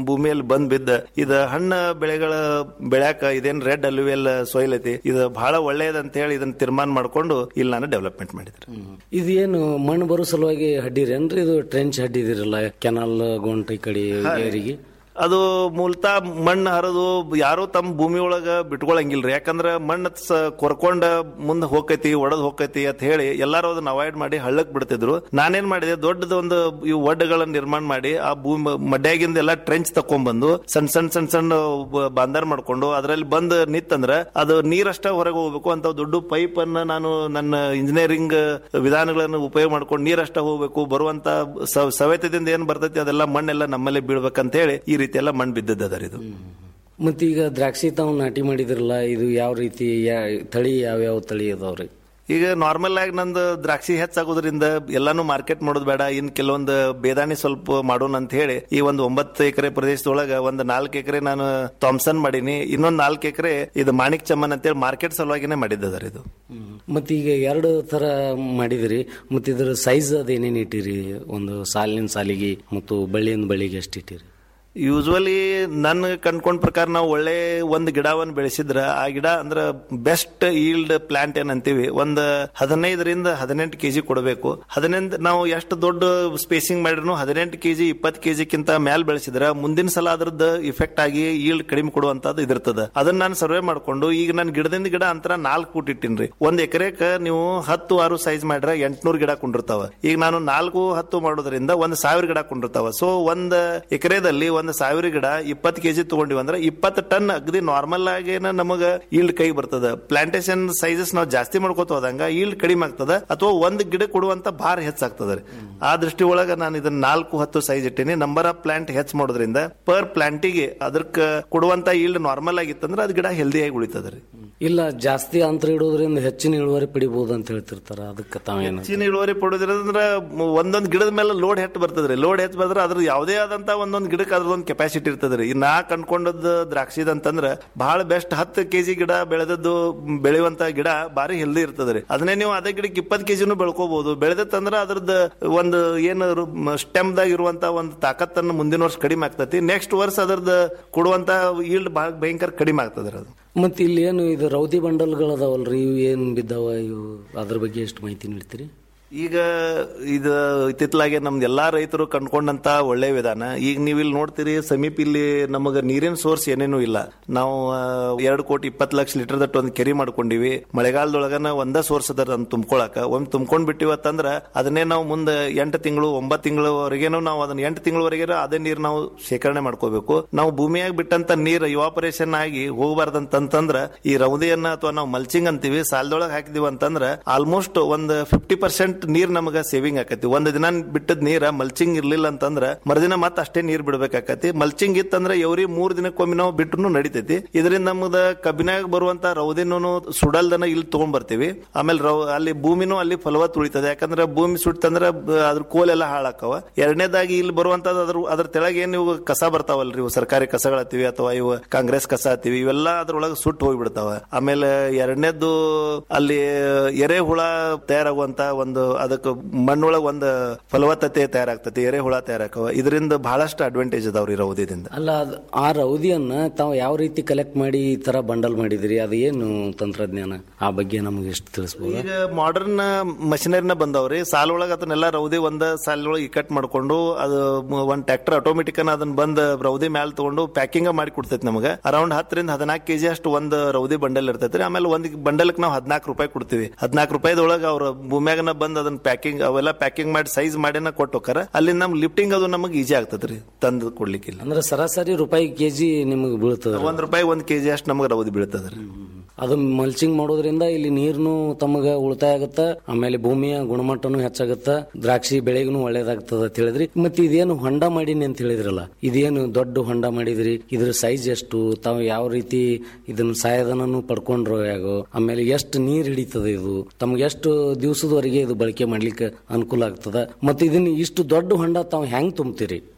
ಭೂಮಿಯಲ್ಲಿ ಬಂದ್ ಬಿದ್ದ ಇದ ಹಣ್ಣ ಬೆಳೆಗಳ ಬೆಳ್ಯಾಕ ಇದೇನ್ ರೆಡ್ ಅಲ್ಯುವೆಲ್ ಸೋಯಿಲ್ ಐತಿ ಇದು ಬಹಳ ಒಳ್ಳೇದಂತ ಹೇಳಿ ಇದನ್ನ ತೀರ್ಮಾನ ಮಾಡ್ಕೊಂಡು ಇಲ್ಲಿ ನಾನು ಡೆವಲಪ್ಮೆಂಟ್ ಮಾಡಿದ್ರಿ ಇದು ಏನು ಮಣ್ಣು ಬರೋ ಸಲುವಾಗಿ ಹಡ್ಡಿರೇನ್ರಿ ಇದು ಟ್ರೆಂಚ್ ಹಡ್ಡಿದಿರಲ್ಲ ಕೆನಾಲ್ ಗೊಂಟ ಈ ಕಡೆ ಏರಿಗೆ ಅದು ಮೂಲತಃ ಮಣ್ಣು ಹರಿದು ಯಾರು ತಮ್ಮ ಭೂಮಿ ಒಳಗ ಬಿಟ್ಕೊಳಂಗಿಲ್ರಿ ಯಾಕಂದ್ರ ಮಣ್ಣು ಸ- ಕೊರ್ಕೊಂಡ ಮುಂದೆ ಹೋಗೈತಿ ಒಡದ್ ಹೋಗೈತಿ ಅಂತ ಹೇಳಿ ಎಲ್ಲಾರು ಅದನ್ನ ಅವಾಯ್ಡ್ ಮಾಡಿ ಹಳ್ಳಕ್ ಬಿಡ್ತಿದ್ರು ನಾನೇನ್ ಮಾಡಿದೆ ದೊಡ್ಡದೊಂದು ಇವು ಒಡ್ಡಗಳನ್ನ ನಿರ್ಮಾಣ ಮಾಡಿ ಆ ಭೂಮಿ ಮಡ್ಯಾಗಿಂದ ಎಲ್ಲ ಟ್ರೆಂಚ್ ತಕೊಂಡ್ಬಂದು ಸಣ್ಣ ಸಣ್ಣ ಸಣ್ಣ ಸಣ್ಣ ಬ- ಬಾಂದರ್ ಮಾಡ್ಕೊಂಡು ಅದರಲ್ಲಿ ಬಂದ್ ನಿತ್ತಂದ್ರ ಅದು ನೀರಷ್ಟ ಹೊರಗೆ ಹೋಗ್ಬೇಕು ಅಂತ ದೊಡ್ಡ ಪೈಪ್ ಅನ್ನ ನಾನು ನನ್ನ ಇಂಜಿನಿಯರಿಂಗ್ ವಿಧಾನಗಳನ್ನು ಉಪಯೋಗ ಮಾಡ್ಕೊಂಡು ನೀರಷ್ಟ ಹೋಗ್ಬೇಕು ಬರುವಂತ ಸ- ಸವೆತದಿಂದ ಏನ್ ಬರ್ತೈತಿ ಅದೆಲ್ಲ ಮಣ್ಣೆಲ್ಲ ನಮ್ಮಲ್ಲೇ ಬೀಳ್ಬೇಕಂತ ಹೇಳಿ ಈ ರೀತಿ ಎಲ್ಲ ಮಣ್ಣು ಬಿದ್ದದ ಇದು ಮತ್ತೀಗ ದ್ರಾಕ್ಷಿ ತಾವು ನಾಟಿ ಮಾಡಿದ್ರಲ್ಲ ಇದು ಯಾವ ರೀತಿ ಯಾ- ತಳಿ ಯಾವ್ಯಾವ ತಳಿ ಅದಾವ್ರಿ ಈಗ ನಾರ್ಮಲ್ ಆಗಿ ನಂದು ದ್ರಾಕ್ಷಿ ಹೆಚ್ಚಾಗೋದ್ರಿಂದ ಎಲ್ಲಾನು ಮಾರ್ಕೆಟ್ ಮಾಡೋದು ಬೇಡ ಇನ್ ಕೆಲವೊಂದು ಬೇದಾಣಿ ಸ್ವಲ್ಪ ಮಾಡೋಣ ಅಂತ ಹೇಳಿ ಈ ಒಂದು ಒಂಬತ್ತು ಎಕರೆ ಪ್ರದೇಶದೊಳಗ ಒಂದು ನಾಲ್ಕು ಎಕರೆ ನಾನು ಥಾಮ್ಸನ್ ಮಾಡೀನಿ ಇನ್ನೊಂದು ನಾಲ್ಕು ಎಕರೆ ಇದು ಮಾಣಿಕ್ ಚಮ್ಮನ್ ಅಂತೇಳಿ ಮಾರ್ಕೆಟ್ ಸಲುವಾಗಿನೇ ಮಾಡಿದ್ದದ ಇದು ಮತ್ತೀಗ ಎರಡು ತರ ಮಾಡಿದಿರಿ ಮತ್ತು ಇದ್ರ ಸೈಜ್ ಅದೇನೇನು ಇಟ್ಟಿರಿ ಒಂದು ಸಾಲಿನ ಸಾಲಿಗೆ ಮತ್ತು ಬಳ್ಳಿಯಿಂದ ಬಳ್ಳಿಗೆ ಎಷ್ಟು ಇಟ್ಟಿರಿ ಯೂಸ್ವಲಿ ನನ್ನ ಕಂಡ್ಕೊಂಡ್ ಪ್ರಕಾರ ನಾವು ಒಳ್ಳೆ ಒಂದು ಗಿಡವನ್ನು ಬೆಳೆಸಿದ್ರ ಆ ಗಿಡ ಅಂದ್ರ ಬೆಸ್ಟ್ ಈಲ್ಡ್ ಪ್ಲಾಂಟ್ ಏನಂತೀವಿ ಒಂದು ಹದಿನೈದರಿಂದ ಹದಿನೆಂಟು ಕೆಜಿ ಕೊಡಬೇಕು ಹದಿನೆಂಟು ನಾವು ಎಷ್ಟು ದೊಡ್ಡ ಸ್ಪೇಸಿಂಗ್ ಮಾಡಿದ್ರು ಹದಿನೆಂಟು ಕೆಜಿ ಇಪ್ಪತ್ತು ಕೆಜಿಕ್ಕಿಂತ ಮ್ಯಾಲ್ ಬೆಳೆಸಿದ್ರ ಮುಂದಿನ ಸಲ ಅದ್ರದ್ದು ಇಫೆಕ್ಟ್ ಆಗಿ ಈಲ್ಡ್ ಕಡಿಮೆ ಕೊಡುವಂತದ್ದು ಇದಿರ್ತದ ಅದನ್ನ ನಾನು ಸರ್ವೆ ಮಾಡ್ಕೊಂಡು ಈಗ ನಾನು ಗಿಡದಿಂದ ಗಿಡ ಅಂತರ ನಾಲ್ಕು ಫೂಟ್ ಇಟ್ಟಿನ್ರಿ ಒಂದ್ ಎಕರೆಕ ನೀವು ಹತ್ತು ಆರು ಸೈಜ್ ಮಾಡ್ರ ಎಂಟ್ನೂರ್ ಗಿಡ ಕುಂಡಿರ್ತಾವ ಈಗ ನಾನು ನಾಲ್ಕು ಹತ್ತು ಮಾಡೋದ್ರಿಂದ ಒಂದ್ ಸಾವಿರ ಗಿಡ ಕುಂಡಿರ್ತಾವ ಸೊ ಒಂದ್ ಎಕರೆದಲ್ಲಿ ಒಂದ್ ಸಾವಿರ ಗಿಡ ಇಪ್ಪತ್ತು ಕೆಜಿ ತಗೊಂಡಿವಿ ಅಂದ್ರೆ ಇಪ್ಪತ್ತು ಟನ್ ಅಗದಿ ನಾರ್ಮಲ್ ಆಗೇನ ನಮಗ ಈಲ್ಡ್ ಕೈ ಬರ್ತದ ಪ್ಲಾಂಟೇಶನ್ ಸೈಜಸ್ ನಾವು ಜಾಸ್ತಿ ಮಾಡ್ಕೋತ ಹೋದಂಗ ಈಲ್ಡ್ ಕಡಿಮೆ ಆಗ್ತದ ಅಥವಾ ಒಂದ್ ಗಿಡ ಕೊಡುವಂತ ಭಾರ ಹೆಚ್ಚಾಗ್ತದ ರೀ ಆ ದೃಷ್ಟಿ ಒಳಗ ನಾನು ಇದನ್ನ ನಾಲ್ಕು ಹತ್ತು ಸೈಜ್ ಇಟ್ಟೀನಿ ನಂಬರ್ ಆಫ್ ಪ್ಲಾಂಟ್ ಹೆಚ್ಚು ಮಾಡೋದ್ರಿಂದ ಪರ್ ಪ್ಲಾಂಟಿಗೆ ಅದಕ್ಕೆ ಕೊಡುವಂತ ಈಲ್ಡ್ ನಾರ್ಮಲ್ ಆಗಿತ್ತಂದ್ರೆ ಅದು ಗಿಡ ಹೆಲ್ದಿಯಾಗಿ ಉಳಿತದ ರೀ ಇಲ್ಲ ಜಾಸ್ತಿ ಅಂತರ ಇಡೋದ್ರಿಂದ ಹೆಚ್ಚಿನ ಇಳುವರಿ ಪಡಿಬಹುದು ಅಂತ ಹೇಳ್ತಿರ್ತಾರ ಅದಕ್ಕೆ ತಾವೇನು ಹೆಚ್ಚಿನ ಇಳುವರಿ ಪಡೋದ್ರಿಂದ ಒಂದೊಂದ್ ಗಿಡದ ಮೇಲೆ ಲೋಡ್ ಹೆಚ್ಚು ಬರ್ತದ್ರಿ ಲೋಡ್ ಹೆಚ್ಚು ಬಂದ್ರೆ ಅದ್ರ ಯಾವುದೇ ಆದಂತ ಒಂದೊಂದ್ ಗಿಡಕ್ಕೆ ಅದ್ರದೊಂದು ಕೆಪಾಸಿಟಿ ಇರ್ತದ್ರಿ ಈ ನಾ ಕಂಡ್ಕೊಂಡದ್ದು ದ್ರಾಕ್ಷಿದ ಅಂತಂದ್ರ ಬಹಳ ಬೆಸ್ಟ್ ಹತ್ತು ಕೆಜಿ ಗಿಡ ಬೆಳೆದದ್ದು ಬೆಳೆಯುವಂತ ಗಿಡ ಬಾರಿ ಹೆಲ್ದಿ ಇರ್ತದ್ರಿ ಅದನ್ನೇ ನೀವು ಅದೇ ಗಿಡಕ್ಕೆ ಇಪ್ಪತ್ತು ಕೆಜಿನೂ ಬೆಳ್ಕೋಬಹುದು ಬೆಳೆದತ್ತಂದ್ರ ಅದ್ರದ್ದು ಒಂದು ಏನು ಸ್ಟೆಮ್ ದಾಗ ಇರುವಂತ ಒಂದು ತಾಕತ್ತನ್ನು ಮುಂದಿನ ವರ್ಷ ಕಡಿಮೆ ಆಗ್ತತಿ ನೆಕ್ಸ್ಟ್ ವರ್ಷ ಅದ್ರದ್ದು ಕೊಡುವಂತ ಈಲ್ಡ್ ಬಹಳ ಭಯಂಕರ ಕಡಿಮೆ ಆಗ್ತದ್ರಿ ಅದು ಮತ್ತೆ ಇಲ್ಲಿ ಏನು ಇದು ರೌದಿ ಬಂಡಲ್ಗಳು ಅದಾವಲ್ರಿ ಇವು ಏನು ಬಿದ್ದಾವ ಇವು ಅದ್ರ ಬಗ್ಗೆ ಎಷ್ಟು ಮಾಹಿತಿ ನೀಡ್ತೀರಿ ಈಗ ಇದು ಇತ್ತಿತ್ತಲಾಗೆ ನಮ್ದು ಎಲ್ಲಾ ರೈತರು ಕಂಡ್ಕೊಂಡಂತ ಒಳ್ಳೆ ವಿಧಾನ ಈಗ ನೀವು ಇಲ್ಲಿ ನೋಡ್ತೀರಿ ಸಮೀಪ ಇಲ್ಲಿ ನಮಗ ನೀರಿನ ಸೋರ್ಸ್ ಏನೇನು ಇಲ್ಲ ನಾವು ಎರಡು ಕೋಟಿ ಇಪ್ಪತ್ತು ಲಕ್ಷ ಲೀಟರ್ ದಟ್ಟು ಒಂದು ಕೆರಿ ಮಾಡ್ಕೊಂಡಿವಿ ಮಳೆಗಾಲದೊಳಗನ ಒಂದ ಸೋರ್ಸ್ ಅದ ಅದನ್ನ ತುಂಬ್ಕೊಳಕ ಒಮ್ಮೆ ತುಂಬ್ಕೊಂಡ್ ಬಿಟ್ಟಿವತ್ತಂದ್ರ ಅದನ್ನೇ ನಾವು ಮುಂದೆ ಎಂಟು ತಿಂಗಳು ಒಂಬತ್ತು ತಿಂಗಳವರೆಗೇನು ನಾವು ಅದನ್ನ ಎಂಟು ತಿಂಗಳವರೆಗೆ ಅದೇ ನೀರು ನಾವು ಶೇಖರಣೆ ಮಾಡ್ಕೋಬೇಕು ನಾವು ಭೂಮಿಯಾಗ ಬಿಟ್ಟಂತ ನೀರು ಇವಾಪರೇಷನ್ ಆಗಿ ಹೋಗಬಾರ್ದಂತಂದ್ರ ಈ ರೌದೆಯನ್ನ ಅಥವಾ ನಾವು ಮಲ್ಚಿಂಗ್ ಅಂತೀವಿ ಸಾಲದೊಳಗೆ ಹಾಕಿದೀವಿ ಅಂತಂದ್ರ ಆಲ್ಮೋಸ್ಟ್ ಒಂದು ಫಿಫ್ಟಿ ಪರ್ಸೆಂಟ್ ನೀರ್ ನಮಗ ಸೇವಿಂಗ್ ಆಕತಿ ಒಂದ್ ದಿನ ಬಿಟ್ಟದ ನೀರ ಮಲ್ಚಿಂಗ್ ಇರ್ಲಿಲ್ಲ ಅಂತಂದ್ರ ಮರುದಿನ ಮತ್ತೆ ಅಷ್ಟೇ ನೀರ್ ಬಿಡ್ಬೇಕಾಕತಿ ಮಲ್ಚಿಂಗ್ ಇತ್ತಂದ್ರ ಎವ್ರಿ ಮೂರ್ ದಿನಕ್ಕೊಮ್ಮೆ ನಾವು ಬಿಟ್ರು ನಡಿತೈತಿ ಇದರಿಂದ ನಮ್ದ ಕಬ್ಬಿನಾಗ ಬರುವಂತ ರೌದಿನೂ ಸುಡಲ್ದನ ಇಲ್ಲಿ ತಗೊಂಡ್ ಬರ್ತೀವಿ ಆಮೇಲೆ ರೌ ಅಲ್ಲಿ ಭೂಮಿನೂ ಅಲ್ಲಿ ಫಲವತ್ತು ಉಳಿತದೆ ಯಾಕಂದ್ರೆ ಭೂಮಿ ಸುಟ್ಟಂದ್ರ ಬ- ಅದ್ರ ಕೋಲೆಲ್ಲ ಹಾಳಾಕವ ಎರಡನೇದಾಗಿ ಇಲ್ಲಿ ಬರುವಂತದ್ದು ಅದ್ರ ಅದ್ರ ತೆಳಗೆ ಏನ್ ಇವು ಕಸ ಬರ್ತಾವಲ್ರಿ ಇವು ಸರ್ಕಾರಿ ಕಸಗಳತ್ತೀವಿ ಅಥವಾ ಇವು ಕಾಂಗ್ರೆಸ್ ಕಸ ಹತ್ತೀವಿ ಇವೆಲ್ಲ ಅದ್ರೊಳಗೆ ಸುಟ್ಟು ಹೋಗ್ಬಿಡ್ತಾವ ಆಮೇಲೆ ಎರಡನೇದ್ದು ಅಲ್ಲಿ ಎರೆಹುಳ ತಯಾರಾಗುವಂತ ಒಂದು ಅದಕ್ಕೆ ಮಣ್ಣೊಳಗ ಒಂದು ಫಲವತ್ತತೆ ತಯಾರಾಗ್ತತಿ ಎರೆಹುಳ ತಯಾರಾಕವ ಇದರಿಂದ ಬಹಳಷ್ಟು ಅಡ್ವಾಂಟೇಜ್ ಅದಾವ್ರಿ ರೌದಿದಿಂದ ಅಲ್ಲ ಅದು ಆ ರೌದಿಯನ್ನ ತಾವು ಯಾವ ರೀತಿ ಕಲೆಕ್ಟ್ ಮಾಡಿ ಈ ತರ ಬಂಡಲ್ ಮಾಡಿದಿರಿ ಅದು ಏನು ತಂತ್ರಜ್ಞಾನ ಆ ಬಗ್ಗೆ ನಮಗೆ ಎಷ್ಟು ತಿಳಿಸ್ಬೋದು ಈಗ ಮಾಡರ್ನ್ ಮಷಿನರಿನ ಬಂದವ್ರಿ ಸಾಲ ಒಳಗ ಅದನ್ನೆಲ್ಲ ರೌದಿ ಒಂದ ಸಾಲ ಒಳಗೆ ಇಕಟ್ ಮಾಡ್ಕೊಂಡು ಅದು ಮ- ಒಂದ್ ಟ್ರ್ಯಾಕ್ಟರ್ ಆಟೋಮೆಟಿಕ್ ಅದನ್ನ ಬಂದ್ ರೌದಿ ಮ್ಯಾಲ ತಗೊಂಡು ಪ್ಯಾಕಿಂಗ್ ಮಾಡಿ ಕೊಡ್ತೈತಿ ನಮಗೆ ಅರೌಂಡ್ ಹತ್ತರಿಂದ ಹದಿನಾಲ್ಕು ಕೆಜಿ ಅಷ್ಟು ಒಂದು ರೌದಿ ಬಂಡಲ್ ಇರ್ತೈತ್ರಿ ಆಮೇಲೆ ಒಂದ್ ಬಂಡಲ್ಕ್ ನಾವು ಹದಿನಾಲ್ಕು ರೂಪಾಯಿ ಕೊಡ್ತೀವಿ ಹದಿನಾಲ್ಕು ರೂಪಾಯಿದೊಳಗೆ ಅವ್ರ ಭೂಮ್ಯಾಗನ ಬಂದ್ ಅದನ್ನ ಪ್ಯಾಕಿಂಗ್ ಅವೆಲ್ಲ ಪ್ಯಾಕಿಂಗ್ ಮಾಡಿ ಸೈಜ್ ಮಾಡಿನ ಕೊಟ್ಟು ಹೋಕಾರ ಅಲ್ಲಿ ನಮ್ ಲಿಫ್ಟಿಂಗ್ ಅದು ನಮಗೆ ಈಜಿ ಆಗ್ತದ್ರಿ ತಂದು ಕೊಡ್ಲಿಕ್ಕೆ ಇಲ್ಲ ಅಂದ್ರೆ ಸರಾಸರಿ ರೂಪಾಯಿ ಕೆಜಿ ನಿಮಗೆ ಬೀಳ್ತದ ಒಂದ್ ರೂಪಾಯಿ ಒಂದ್ ಕೆಜಿ ಅಷ್ಟು ನಮಗೆ ರೌದಿ ಬೀಳ್ತದ್ರಿ ಅದು ಮಲ್ಚಿಂಗ್ ಮಾಡೋದ್ರಿಂದ ಇಲ್ಲಿ ನೀರ್ನು ತಮಗ ಉಳಿತಾಯ ಆಗತ್ತ ಆಮೇಲೆ ಭೂಮಿಯ ಗುಣಮಟ್ಟನು ಹೆಚ್ಚಾಗತ್ತ ದ್ರಾಕ್ಷಿ ಬೆಳೆಗೂ ಒಳ್ಳೇದಾಗ್ತದ ಅಂತ ಹೇಳಿದ್ರಿ ಮತ್ತೆ ಇದೇನು ಹೊಂಡ ಮಾಡೀನಿ ಅಂತ ಹೇಳಿದ್ರಲ್ಲ ಇದೇನು ದೊಡ್ಡ ಹೊಂಡ ಮಾಡಿದ್ರಿ ಇದ್ರ ಸೈಜ್ ಎಷ್ಟು ತಾವು ಯಾವ ರೀತಿ ಇದನ್ನ ಸಹಾಯಧನನು ಪಡ್ಕೊಂಡ್ರೋ ಯಾಗೋ ಆಮೇಲೆ ಎಷ್ಟು ನೀರ್ ಹಿಡಿತದ ಇದು ತಮ್ಗೆ ಎಷ್ಟು ದಿವಸದವರೆಗೆ ಇದು ಬಳಕೆ ಮಾಡ್ಲಿಕ್ಕೆ ಅನುಕೂಲ ಆಗ್ತದ ಮತ್ತೆ ಇದನ್ನ ಇಷ್ಟು ದೊಡ್ಡ ಹೊಂಡ ತಾವು ಹೆಂಗ್ ತುಂಬ್ತೀರಿ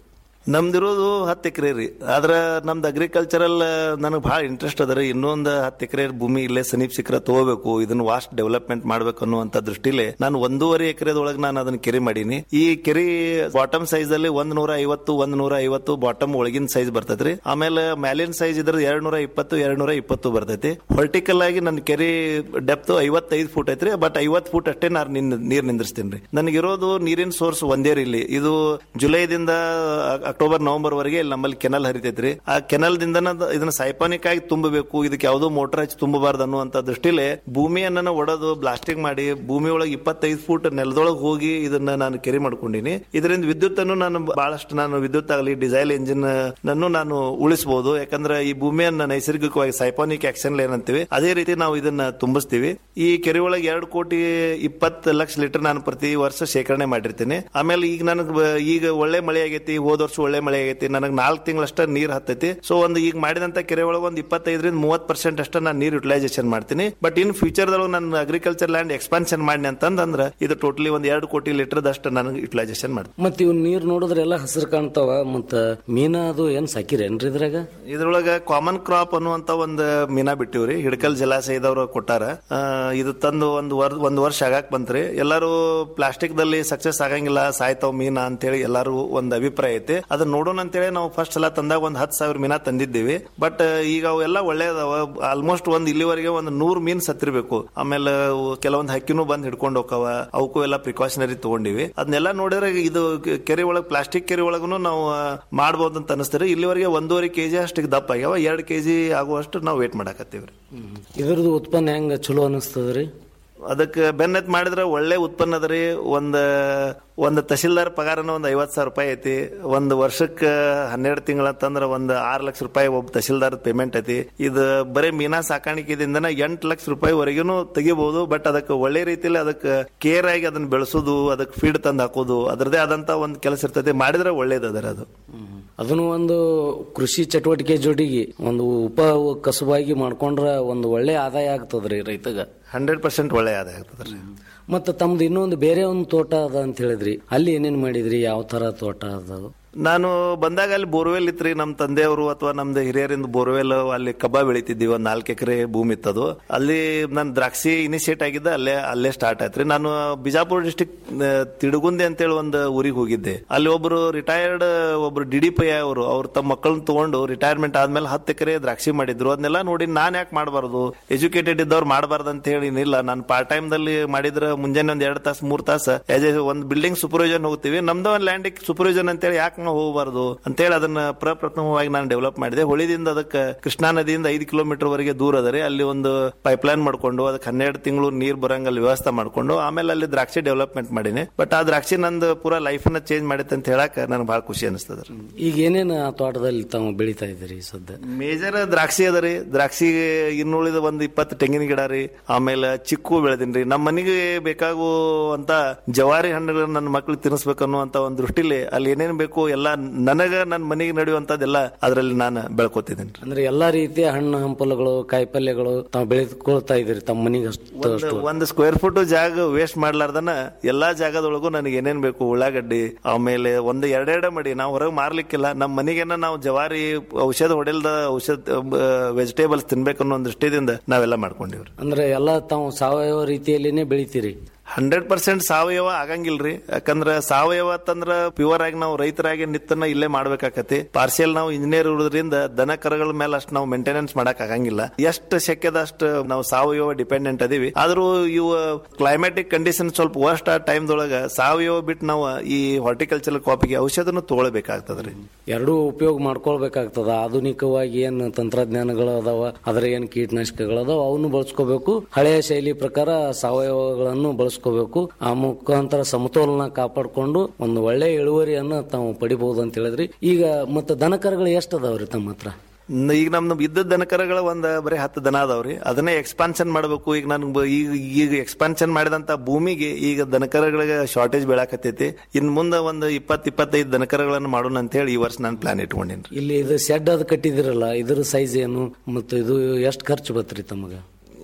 ನಮ್ದಿರೋದು ಹತ್ತು ಎಕರೆ ರೀ ಆದ್ರ ನಮ್ದು ಅಗ್ರಿಕಲ್ಚರಲ್ ನನಗೆ ಭಾಳ ಇಂಟ್ರೆಸ್ಟ್ ಅದ ರೀ ಇನ್ನೊಂದು ಹತ್ತು ಎಕರೆ ಭೂಮಿ ಇಲ್ಲೇ ಸಮೀಪ ಸಿಕ್ಕರೆ ತಗೋಬೇಕು ಇದನ್ನ ವಾಸ್ಟ್ ಡೆವಲಪ್ಮೆಂಟ್ ಮಾಡ್ಬೇಕು ಅನ್ನುವಂತ ದೃಷ್ಟಿಲೆ ನಾನು ಒಂದೂವರೆ ಎಕರೆದೊಳಗೆ ನಾನು ಅದನ್ನ ಕೆರೆ ಮಾಡೀನಿ ಈ ಕೆರೆ ಬಾಟಮ್ ಸೈಜ್ ಅಲ್ಲಿ ಒಂದ್ ನೂರ ಐವತ್ತು ಒಂದ್ ನೂರ ಐವತ್ತು ಬಾಟಮ್ ಒಳಗಿನ ಸೈಜ್ ಬರ್ತೈತ್ರಿ ಆಮೇಲೆ ಮ್ಯಾಲಿನ ಸೈಜ್ ಇದ್ರ ಎರಡ್ ನೂರ ಇಪ್ಪತ್ತು ಎರಡ್ ನೂರ ಇಪ್ಪತ್ತು ಬರ್ತೈತಿ ಹೊರ್ಟಿಕಲ್ ಆಗಿ ನನ್ನ ಕೆರೆ ಡೆಪ್ತ್ ಐವತ್ತೈದು ಫೂಟ್ ಐತ್ರಿ ಬಟ್ ಐವತ್ ಫೂಟ್ ಅಷ್ಟೇ ನಾನು ನಿನ್ ನೀರ್ ನಿಂದ್ರಿಸ್ತೀನಿ ರೀ ನನಗಿರೋದು ನೀರಿನ ಸೋರ್ಸ್ ಒಂದೇ ರೀ ಇಲ್ಲಿ ಇದು ಜುಲೈದಿಂದ ಅ- ಅಕ್ಟೋಬರ್ ನವೆಂಬರ್ ವರೆಗೆ ಇಲ್ಲಿ ನಮ್ಮಲ್ಲಿ ಕೆನಲ್ ಹರಿತೈತ್ರಿ ಆ ಕೆನಲ್ ದಿಂದ ಇದನ್ನ ಸೈಪಾನಿಕ್ ಆಗಿ ತುಂಬಬೇಕು ಇದಕ್ಕೆ ಯಾವುದೋ ಮೋಟರ್ ಹಚ್ಚಿ ತುಂಬಬಾರ್ದು ಅನ್ನುವಂತ ದೃಷ್ಟಿಲೆ ಭೂಮಿಯನ್ನ ಒಡೆದು ಬ್ಲಾಸ್ಟಿಂಗ್ ಮಾಡಿ ಭೂಮಿ ಒಳಗೆ ಇಪ್ಪತ್ತೈದು ಫೂಟ್ ನೆಲದೊಳಗೆ ಹೋಗಿ ಇದನ್ನ ನಾನು ಕೆರೆ ಮಾಡ್ಕೊಂಡಿನಿ ಇದರಿಂದ ವಿದ್ಯುತ್ ಅನ್ನು ನಾನು ಬಹಳಷ್ಟು ನಾನು ವಿದ್ಯುತ್ ಆಗಲಿ ಡಿಸೈಲ್ ಇಂಜಿನ್ ನನ್ನು ನಾನು ಉಳಿಸಬಹುದು ಯಾಕಂದ್ರೆ ಈ ಭೂಮಿಯನ್ನ ನೈಸರ್ಗಿಕವಾಗಿ ಸೈಪಾನಿಕ್ ಆಕ್ಷನ್ ಏನಂತೀವಿ ಅದೇ ರೀತಿ ನಾವು ಇದನ್ನ ತುಂಬಿಸ್ತೀವಿ ಈ ಕೆರೆ ಒಳಗೆ ಎರಡು ಕೋಟಿ ಇಪ್ಪತ್ತು ಲಕ್ಷ ಲೀಟರ್ ನಾನು ಪ್ರತಿ ವರ್ಷ ಶೇಖರಣೆ ಮಾಡಿರ್ತೀನಿ ಆಮೇಲೆ ಈಗ ನನಗೆ ಬ- ಈಗ ಒಳ್ಳೆ ಮಳೆ ಆಗೈತಿ ಹೋದ ವರ್ಷ ಒಳ್ಳೆ ಮಳೆ ಆಗೈತಿ ನನಗೆ ನಾಲ್ಕು ತಿಂಗಳಷ್ಟ ನೀರ್ ಹತ್ತೈತಿ ಸೊ ಒಂದು ಈಗ ಮಾಡಿದಂತ ಕೆರೆ ಒಳಗೆ ಒಂದು ಇಪ್ಪತ್ತೈದರಿಂದ ಮೂವತ್ತು ಪರ್ಸೆಂಟ್ ಅಷ್ಟ ನಾನು ನೀರು ಯುಟಿಲೈಸೇಷನ್ ಮಾಡ್ತೀನಿ ಬಟ್ ಇನ್ ಫ್ಯೂಚರ್ ದೊಳಗೆ ನಾನು ಅಗ್ರಿಕಲ್ಚರ್ ಲ್ಯಾಂಡ್ ಎಕ್ಸ್ಪಾನ್ಷನ್ ಮಾಡಿ ಅಂತಂದ್ರೆ ಇದು ಟೋಟಲಿ ಒಂದು ಎರಡು ಕೋಟಿ ಲೀಟರ್ ಅಷ್ಟು ನನಗೆ ಯುಟಿಲೈಸೇಷನ್ ಮಾಡ್ತೀನಿ ಮತ್ ಇವ್ ನೀರ್ ನೋಡಿದ್ರೆ ಎಲ್ಲ ಹಸಿರು ಕಾಣ್ತಾವ ಮತ್ತ ಮೀನ ಅದು ಏನ್ ಸಾಕಿರೇನ್ರಿ ಇದ್ರಾಗ ಇದ್ರೊಳಗ ಕಾಮನ್ ಕ್ರಾಪ್ ಅನ್ನುವಂತ ಒಂದು ಮೀನಾ ಬಿಟ್ಟಿವ್ರಿ ಹಿಡಕಲ್ ಜಲಾಶಯದವ್ರು ಕೊಟ್ಟಾರ ಆ, ಇದು ತಂದು ಒಂದು ವರ್ ಒಂದ್ ವರ್ಷ ಆಗಾಕ್ ಬಂತ್ರಿ ಎಲ್ಲರೂ ಪ್ಲಾಸ್ಟಿಕ್ ದಲ್ಲಿ ಸಕ್ಸಸ್ ಆಗಂಗಿಲ್ಲ ಸಾಯ್ತಾವ್ ಮೀನಾ ಅಂತೇಳಿ ಎಲ್ಲಾರು ಒಂದ್ ಅಭಿಪ್ರಾಯ ಐತಿ ಅದನ್ನ ನೋಡೋಣ ಅಂತೇಳಿ ನಾವು ಫಸ್ಟ್ ಸಲ ತಂದಾಗ ಒಂದ್ ಹತ್ತು ಸಾವಿರ ಮೀನಾ ತಂದಿದ್ದೀವಿ ಬಟ್ ಈಗ ಅವೆಲ್ಲ ಒಳ್ಳೇದವ ಆಲ್ಮೋಸ್ಟ್ ಒಂದ್ ಇಲ್ಲಿವರೆಗೆ ಒಂದು ನೂರ್ ಮೀನ್ ಸತ್ತಿರ್ಬೇಕು ಆಮೇಲೆ ಅವು ಕೆಲವೊಂದ್ ಹಕ್ಕಿನೂ ಬಂದ್ ಹಿಡ್ಕೊಂಡು ಹೋಗವ ಅವಕ್ಕೂ ಎಲ್ಲ ಪ್ರಿಕಾಷನರಿ ತಗೊಂಡಿವಿ ಅದನ್ನೆಲ್ಲ ನೋಡಿದ್ರೆ ಇದು ಕೆ- ಕೆರೆ ಒಳಗ್ ಪ್ಲಾಸ್ಟಿಕ್ ಕೆರೆ ಒಳಗೂ ನಾವು ಆ, ಮಾಡ್ಬೋದು ಅಂತ ಅನಿಸ್ತಾರೆ ಇಲ್ಲಿವರೆಗೆ ಒಂದೂವರೆ ಕೆಜಿ ಅಷ್ಟಿಗೆ ದಪ್ಪ ಆಗ್ಯಾವ ಎರಡ್ ಕೆಜಿ ಆಗುವಷ್ಟು ನಾವು ವೇಟ್ ಮಾಡಕತ್ತೀವ್ರಿ ಇದ್ರದ್ದು ಉತ್ಪನ್ನ ಹೆಂಗ ಚಲೋ ಅನಿಸ್ತದ್ರಿ ಅದಕ್ಕೆ ಬೆನ್ನತ್ ಮಾಡಿದ್ರೆ ಒಳ್ಳೆ ಉತ್ಪನ್ನ ಅದರಿ ಒಂದ್ ಒಂದ್ ತಹಶೀಲ್ದಾರ್ ಪಗಾರನ ಒಂದ್ ಐವತ್ ಸಾವಿರ ರೂಪಾಯಿ ಐತಿ ಒಂದ್ ವರ್ಷಕ್ಕೆ ಹನ್ನೆರಡು ತಿಂಗಳ ಅಂತಂದ್ರ ಒಂದ್ ಆರ್ ಲಕ್ಷ ರೂಪಾಯಿ ಒಬ್ಬ ತಹಶೀಲ್ದಾರ್ ಪೇಮೆಂಟ್ ಐತಿ ಇದು ಬರೀ ಮೀನಾ ಸಾಕಾಣಿಕೆದಿಂದನ ಎಂಟ್ ಲಕ್ಷ ರೂಪಾಯಿ ವರೆಗೂ ತೆಗಿಬಹುದು ಬಟ್ ಅದಕ್ಕೆ ಒಳ್ಳೆ ರೀತಿಯಲ್ಲಿ ಅದಕ್ಕೆ ಕೇರ್ ಆಗಿ ಅದನ್ನ ಬೆಳೆಸೋದು ಅದಕ್ಕೆ ಫೀಡ್ ತಂದು ಹಾಕೋದು ಅದರದೇ ಆದಂತ ಒಂದ್ ಕೆಲಸ ಇರ್ತೈತಿ ಮಾಡಿದ್ರೆ ಒಳ್ಳೇದು ಅದರ ಅದು ಅದನ್ನು ಒಂದು ಕೃಷಿ ಚಟುವಟಿಕೆ ಜೋಡಿಗೆ ಒಂದು ಉಪ ಕಸುಬಾಗಿ ಮಾಡ್ಕೊಂಡ್ರ ಒಂದು ಒಳ್ಳೆ ಆದಾಯ ಆಗ್ತದ್ರಿ ರೈತಗ ಹಂಡ್ರೆಡ್ ಪರ್ಸೆಂಟ್ ಒಳ್ಳೆ ಆದಾಯ ಆಗ್ತದ್ರಿ ಮತ್ತ ತಮ್ದು ಇನ್ನೊಂದು ಬೇರೆ ಒಂದು ತೋಟ ಅದ ಅಂತ ಹೇಳಿದ್ರಿ ಅಲ್ಲಿ ಏನೇನ್ ಮಾಡಿದ್ರಿ ಯಾವ ತರ ತೋಟ ಅದ ನಾನು ಬಂದಾಗ ಅಲ್ಲಿ ಬೋರ್ವೆಲ್ ಇತ್ರಿ ನಮ್ಮ ತಂದೆಯವರು ಅಥವಾ ನಮ್ದು ಹಿರಿಯರಿಂದ ಬೋರ್ವೆಲ್ ಅಲ್ಲಿ ಕಬ್ಬ ಬೆಳಿತಿದ್ವಿ ಒಂದ್ ನಾಲ್ಕು ಎಕರೆ ಭೂಮಿ ಇತ್ತದು ಅಲ್ಲಿ ನಾನು ದ್ರಾಕ್ಷಿ ಇನಿಷಿಯೇಟ್ ಆಗಿದ್ದ ಅಲ್ಲೇ ಅಲ್ಲೇ ಸ್ಟಾರ್ಟ್ ಆಯ್ತ್ರಿ ನಾನು ಬಿಜಾಪುರ ಡಿಸ್ಟಿಕ್ ತಿಡುಗುಂದೆ ಅಂತೇಳಿ ಒಂದು ಊರಿಗೆ ಹೋಗಿದ್ದೆ ಅಲ್ಲಿ ಒಬ್ರು ರಿಟೈರ್ಡ್ ಒಬ್ರು ಡಿ ಡಿ ಪೈ ಅವರು ಅವ್ರು ತಮ್ಮ ಮಕ್ಕಳನ್ನ ತಗೊಂಡು ರಿಟೈರ್ಮೆಂಟ್ ಆದ್ಮೇಲೆ ಹತ್ತು ಎಕರೆ ದ್ರಾಕ್ಷಿ ಮಾಡಿದ್ರು ಅದನ್ನೆಲ್ಲ ನೋಡಿ ನಾನ್ ಯಾಕೆ ಮಾಡಬಾರ್ದು ಎಜುಕೇಟೆಡ್ ಇದ್ದವ್ರು ಮಾಡಬಾರ್ದು ಅಂತ ಹೇಳಿ ಏನಿಲ್ಲ ನಾನು ಪಾರ್ಟ್ ಟೈಮ್ ದಲ್ಲಿ ಮಾಡಿದ್ರೆ ಮುಂಜಾನೆ ಒಂದ್ ಎರಡು ತಾಸು ಮೂರ್ ತಾಸು ಆಸ್ ಎ ಒಂದು ಬಿಲ್ಡಿಂಗ್ ಸೂಪರ್ವೈಸನ್ ಹೋಗ್ತೀವಿ ನಮ್ದು ಒಂದು ಲ್ಯಾಂಡ್ ಸೂಪರ್ವೈಸನ್ ಅಂತೇಳಿ ಯಾಕೆ ನಾವು ಹೋಗಬಾರ್ದು ಅಂತೇಳಿ ಅದನ್ನ ಪ್ರಪ್ರಥಮವಾಗಿ ನಾನು ಡೆವಲಪ್ ಮಾಡಿದೆ ಹೊಳಿದಿಂದ ಅದಕ್ಕೆ ಕೃಷ್ಣಾ ನದಿಯಿಂದ ಐದು ಕಿಲೋಮೀಟರ್ ವರೆಗೆ ದೂರ ಅದರಿ ಅಲ್ಲಿ ಒಂದು ಪೈಪ್ ಲೈನ್ ಮಾಡ್ಕೊಂಡು ಅದಕ್ಕೆ ಹನ್ನೆರಡು ತಿಂಗಳು ನೀರ್ ಬರಂಗ ಅಲ್ಲಿ ವ್ಯವಸ್ಥೆ ಮಾಡ್ಕೊಂಡು ಆಮೇಲೆ ಅಲ್ಲಿ ದ್ರಾಕ್ಷಿ ಡೆವಲಪ್ಮೆಂಟ್ ಮಾಡೀನಿ ಬಟ್ ಆ ದ್ರಾಕ್ಷಿ ನಂದು ಪೂರಾ ಲೈಫ್ ನ ಚೇಂಜ್ ಮಾಡಿತ್ತೆ ಅಂತ ಹೇಳಕ್ ನನಗೆ ಬಹಳ ಖುಷಿ ಅನಿಸ್ತದ ಈಗ ಏನೇನು ಆ ತೋಟದಲ್ಲಿ ತಾವು ಬೆಳಿತಾ ಇದ್ದೀರಿ ಸದ್ಯ ಮೇಜರ್ ದ್ರಾಕ್ಷಿ ಅದ ರೀ ದ್ರಾಕ್ಷಿ ಇನ್ನುಳಿದ ಒಂದ್ ಇಪ್ಪತ್ತು ತೆಂಗಿನ ಗಿಡ ರೀ ಆಮೇಲೆ ಚಿಕ್ಕು ಬೆಳೆದಿನ್ರಿ ನಮ್ಮ ಮನೆಗೆ ಬೇಕಾಗುವಂತ ಜವಾರಿ ಹಣ್ಣುಗಳನ್ನ ನನ್ನ ಮಕ್ಳಿಗೆ ತಿನ್ನಿಸ್ಬೇಕು ಅನ್ನುವಂತ ಒಂದು ದೃಷ್ಟಿಲಿ ಅಲ್ಲಿ ಏನೇನ್ ಬೇಕು ಎಲ್ಲ ನನಗ ನನ್ನ ಮನೆಗೆ ನಡೆಯುವಂತದ್ದೆಲ್ಲ ಅದರಲ್ಲಿ ನಾನು ಬೆಳ್ಕೊತಿದ್ದೀನಿ ಅಂದ್ರೆ ಎಲ್ಲಾ ರೀತಿಯ ಹಣ್ಣು ಹಂಪಲುಗಳು ಕಾಯಿಪಲ್ಯಗಳು ತಾವು ಬೆಳೆದುಕೊಳ್ತಾ ಇದ್ದೀರಿ ತಮ್ಮ ಮನೆಗೆ ಅಷ್ಟು ಅಷ್ಟು ಒಂದು ಸ್ಕ್ವೇರ್ ಫುಟ್ ಜಾಗ ವೇಸ್ಟ್ ಮಾಡ್ಲಾರ್ದನ ಎಲ್ಲಾ ಜಾಗದೊಳಗೂ ನನಗೆ ಏನೇನ್ ಬೇಕು ಉಳ್ಳಾಗಡ್ಡಿ ಆಮೇಲೆ ಒಂದು ಎರಡೆರಡ ಮಡಿ ನಾವು ಹೊರಗೆ ಮಾರ್ಲಿಕ್ಕಿಲ್ಲ ನಮ್ಮ ಮನೆಗೇನ ನಾವು ಜವಾರಿ ಔಷಧ ಹೊಡೆಲ್ದ ಔಷಧ ವೆಜಿಟೇಬಲ್ಸ್ ತಿನ್ಬೇಕು ಅನ್ನೋ ಒಂದು ದೃಷ್ಟಿದಿಂದ ನಾವೆಲ್ಲ ಮಾಡ್ಕೊಂಡಿವ್ರಿ ಅಂದ್ರೆ ಎಲ್ಲಾ ತಾವು ಸಾವಯವ ರೀತಿಯಲ್ಲಿನೇ ಬೆಳಿತೀರಿ ಹಂಡ್ರೆಡ್ ಪರ್ಸೆಂಟ್ ಸಾವಯವ ಆಗಂಗಿಲ್ರಿ ಯಾಕಂದ್ರ ಸಾವಯವ ಅಂತಂದ್ರ ಪ್ಯೂರ್ ಆಗಿ ನಾವು ರೈತರಾಗಿ ನಿತ್ತನ್ನ ಇಲ್ಲೇ ಮಾಡ್ಬೇಕಾಕತಿ ಪಾರ್ಸಿಯಲ್ ನಾವು ಇಂಜಿನಿಯರ್ ಇರೋದ್ರಿಂದ ದನ ಕರಗಳ ಮೇಲೆ ಅಷ್ಟು ನಾವು ಮೇಂಟೆನೆನ್ಸ್ ಮಾಡಕ್ ಆಗಂಗಿಲ್ಲ ಎಷ್ಟು ಶಕ್ಯದ ಅಷ್ಟು ನಾವು ಸಾವಯವ ಡಿಪೆಂಡೆಂಟ್ ಅದೀವಿ ಆದ್ರೂ ಇವು ಕ್ಲೈಮ್ಯಾಟಿಕ್ ಕಂಡೀಷನ್ ಸ್ವಲ್ಪ ವರ್ಸ್ಟ್ ಆ ಟೈಮ್ದೊಳಗ ಸಾವಯವ ಬಿಟ್ಟು ನಾವು ಈ ಹಾರ್ಟಿಕಲ್ಚರ್ ಕಾಪಿಗೆ ಔಷಧನು ತಗೊಳ್ಬೇಕಾಗ್ತದ್ರಿ ಎರಡೂ ಉಪಯೋಗ ಮಾಡ್ಕೊಳ್ಬೇಕಾಗ್ತದ ಆಧುನಿಕವಾಗಿ ಏನ್ ತಂತ್ರಜ್ಞಾನಗಳು ಅದಾವ ಅದರ ಏನ್ ಕೀಟನಾಶಕಗಳು ಅದಾವ ಅವನು ಬಳಸ್ಕೋಬೇಕು ಹಳೆಯ ಶೈಲಿ ಪ್ರಕಾರ ಸಾವಯವಗಳನ್ನು ಬಳಸ್ಕೋಬೇಕು ಆ ಮುಖಾಂತರ ಸಮತೋಲನ ಕಾಪಾಡ್ಕೊಂಡು ಒಂದು ಒಳ್ಳೆ ಇಳುವರಿಯನ್ನ ತಾವು ಪಡಿಬಹುದು ಅಂತ ಹೇಳಿದ್ರಿ ಈಗ ಮತ್ತೆ ದನಕರಗಳು ಎಷ್ಟು ಅದಾವ್ರಿ ತಮ್ಮ ಹತ್ರ ನ- ಈಗ ನಮ್ದು ಇದ್ದದ ದನಕರಗಳ ಒಂದ್ ಬರೀ ಹತ್ತು ದನ ಅದಾವ್ರಿ ಅದನ್ನೇ ಎಕ್ಸ್ಪಾನ್ಷನ್ ಮಾಡಬೇಕು ಈಗ ನನ್ ಈಗ ಈಗ ಎಕ್ಸ್ಪಾನ್ಷನ್ ಮಾಡಿದಂತ ಭೂಮಿಗೆ ಈಗ ದನಕರಗಳಿಗೆ ಶಾರ್ಟೇಜ್ ಬೀಳಾಕತ್ತೈತಿ ಇನ್ ಮುಂದೆ ಒಂದು ಇಪ್ಪತ್ ಇಪ್ಪತ್ತೈದು ದನಕರಗಳನ್ನು ಮಾಡೋಣ ಅಂತ ಹೇಳಿ ಈ ವರ್ಷ ನಾನು ಪ್ಲಾನ್ ಇಟ್ಕೊಂಡೇನ್ರಿ ಇಲ್ಲಿ ಇದು ಶೆಡ್ ಅದು ಕಟ್ಟಿದಿರಲ್ಲ ಇದ್ರ ಸೈಜ್ ಏನು ಮತ್ತು ಇದು ಎಷ್ಟು ಖರ್ಚು ಬತ್ರಿ ತಮಗ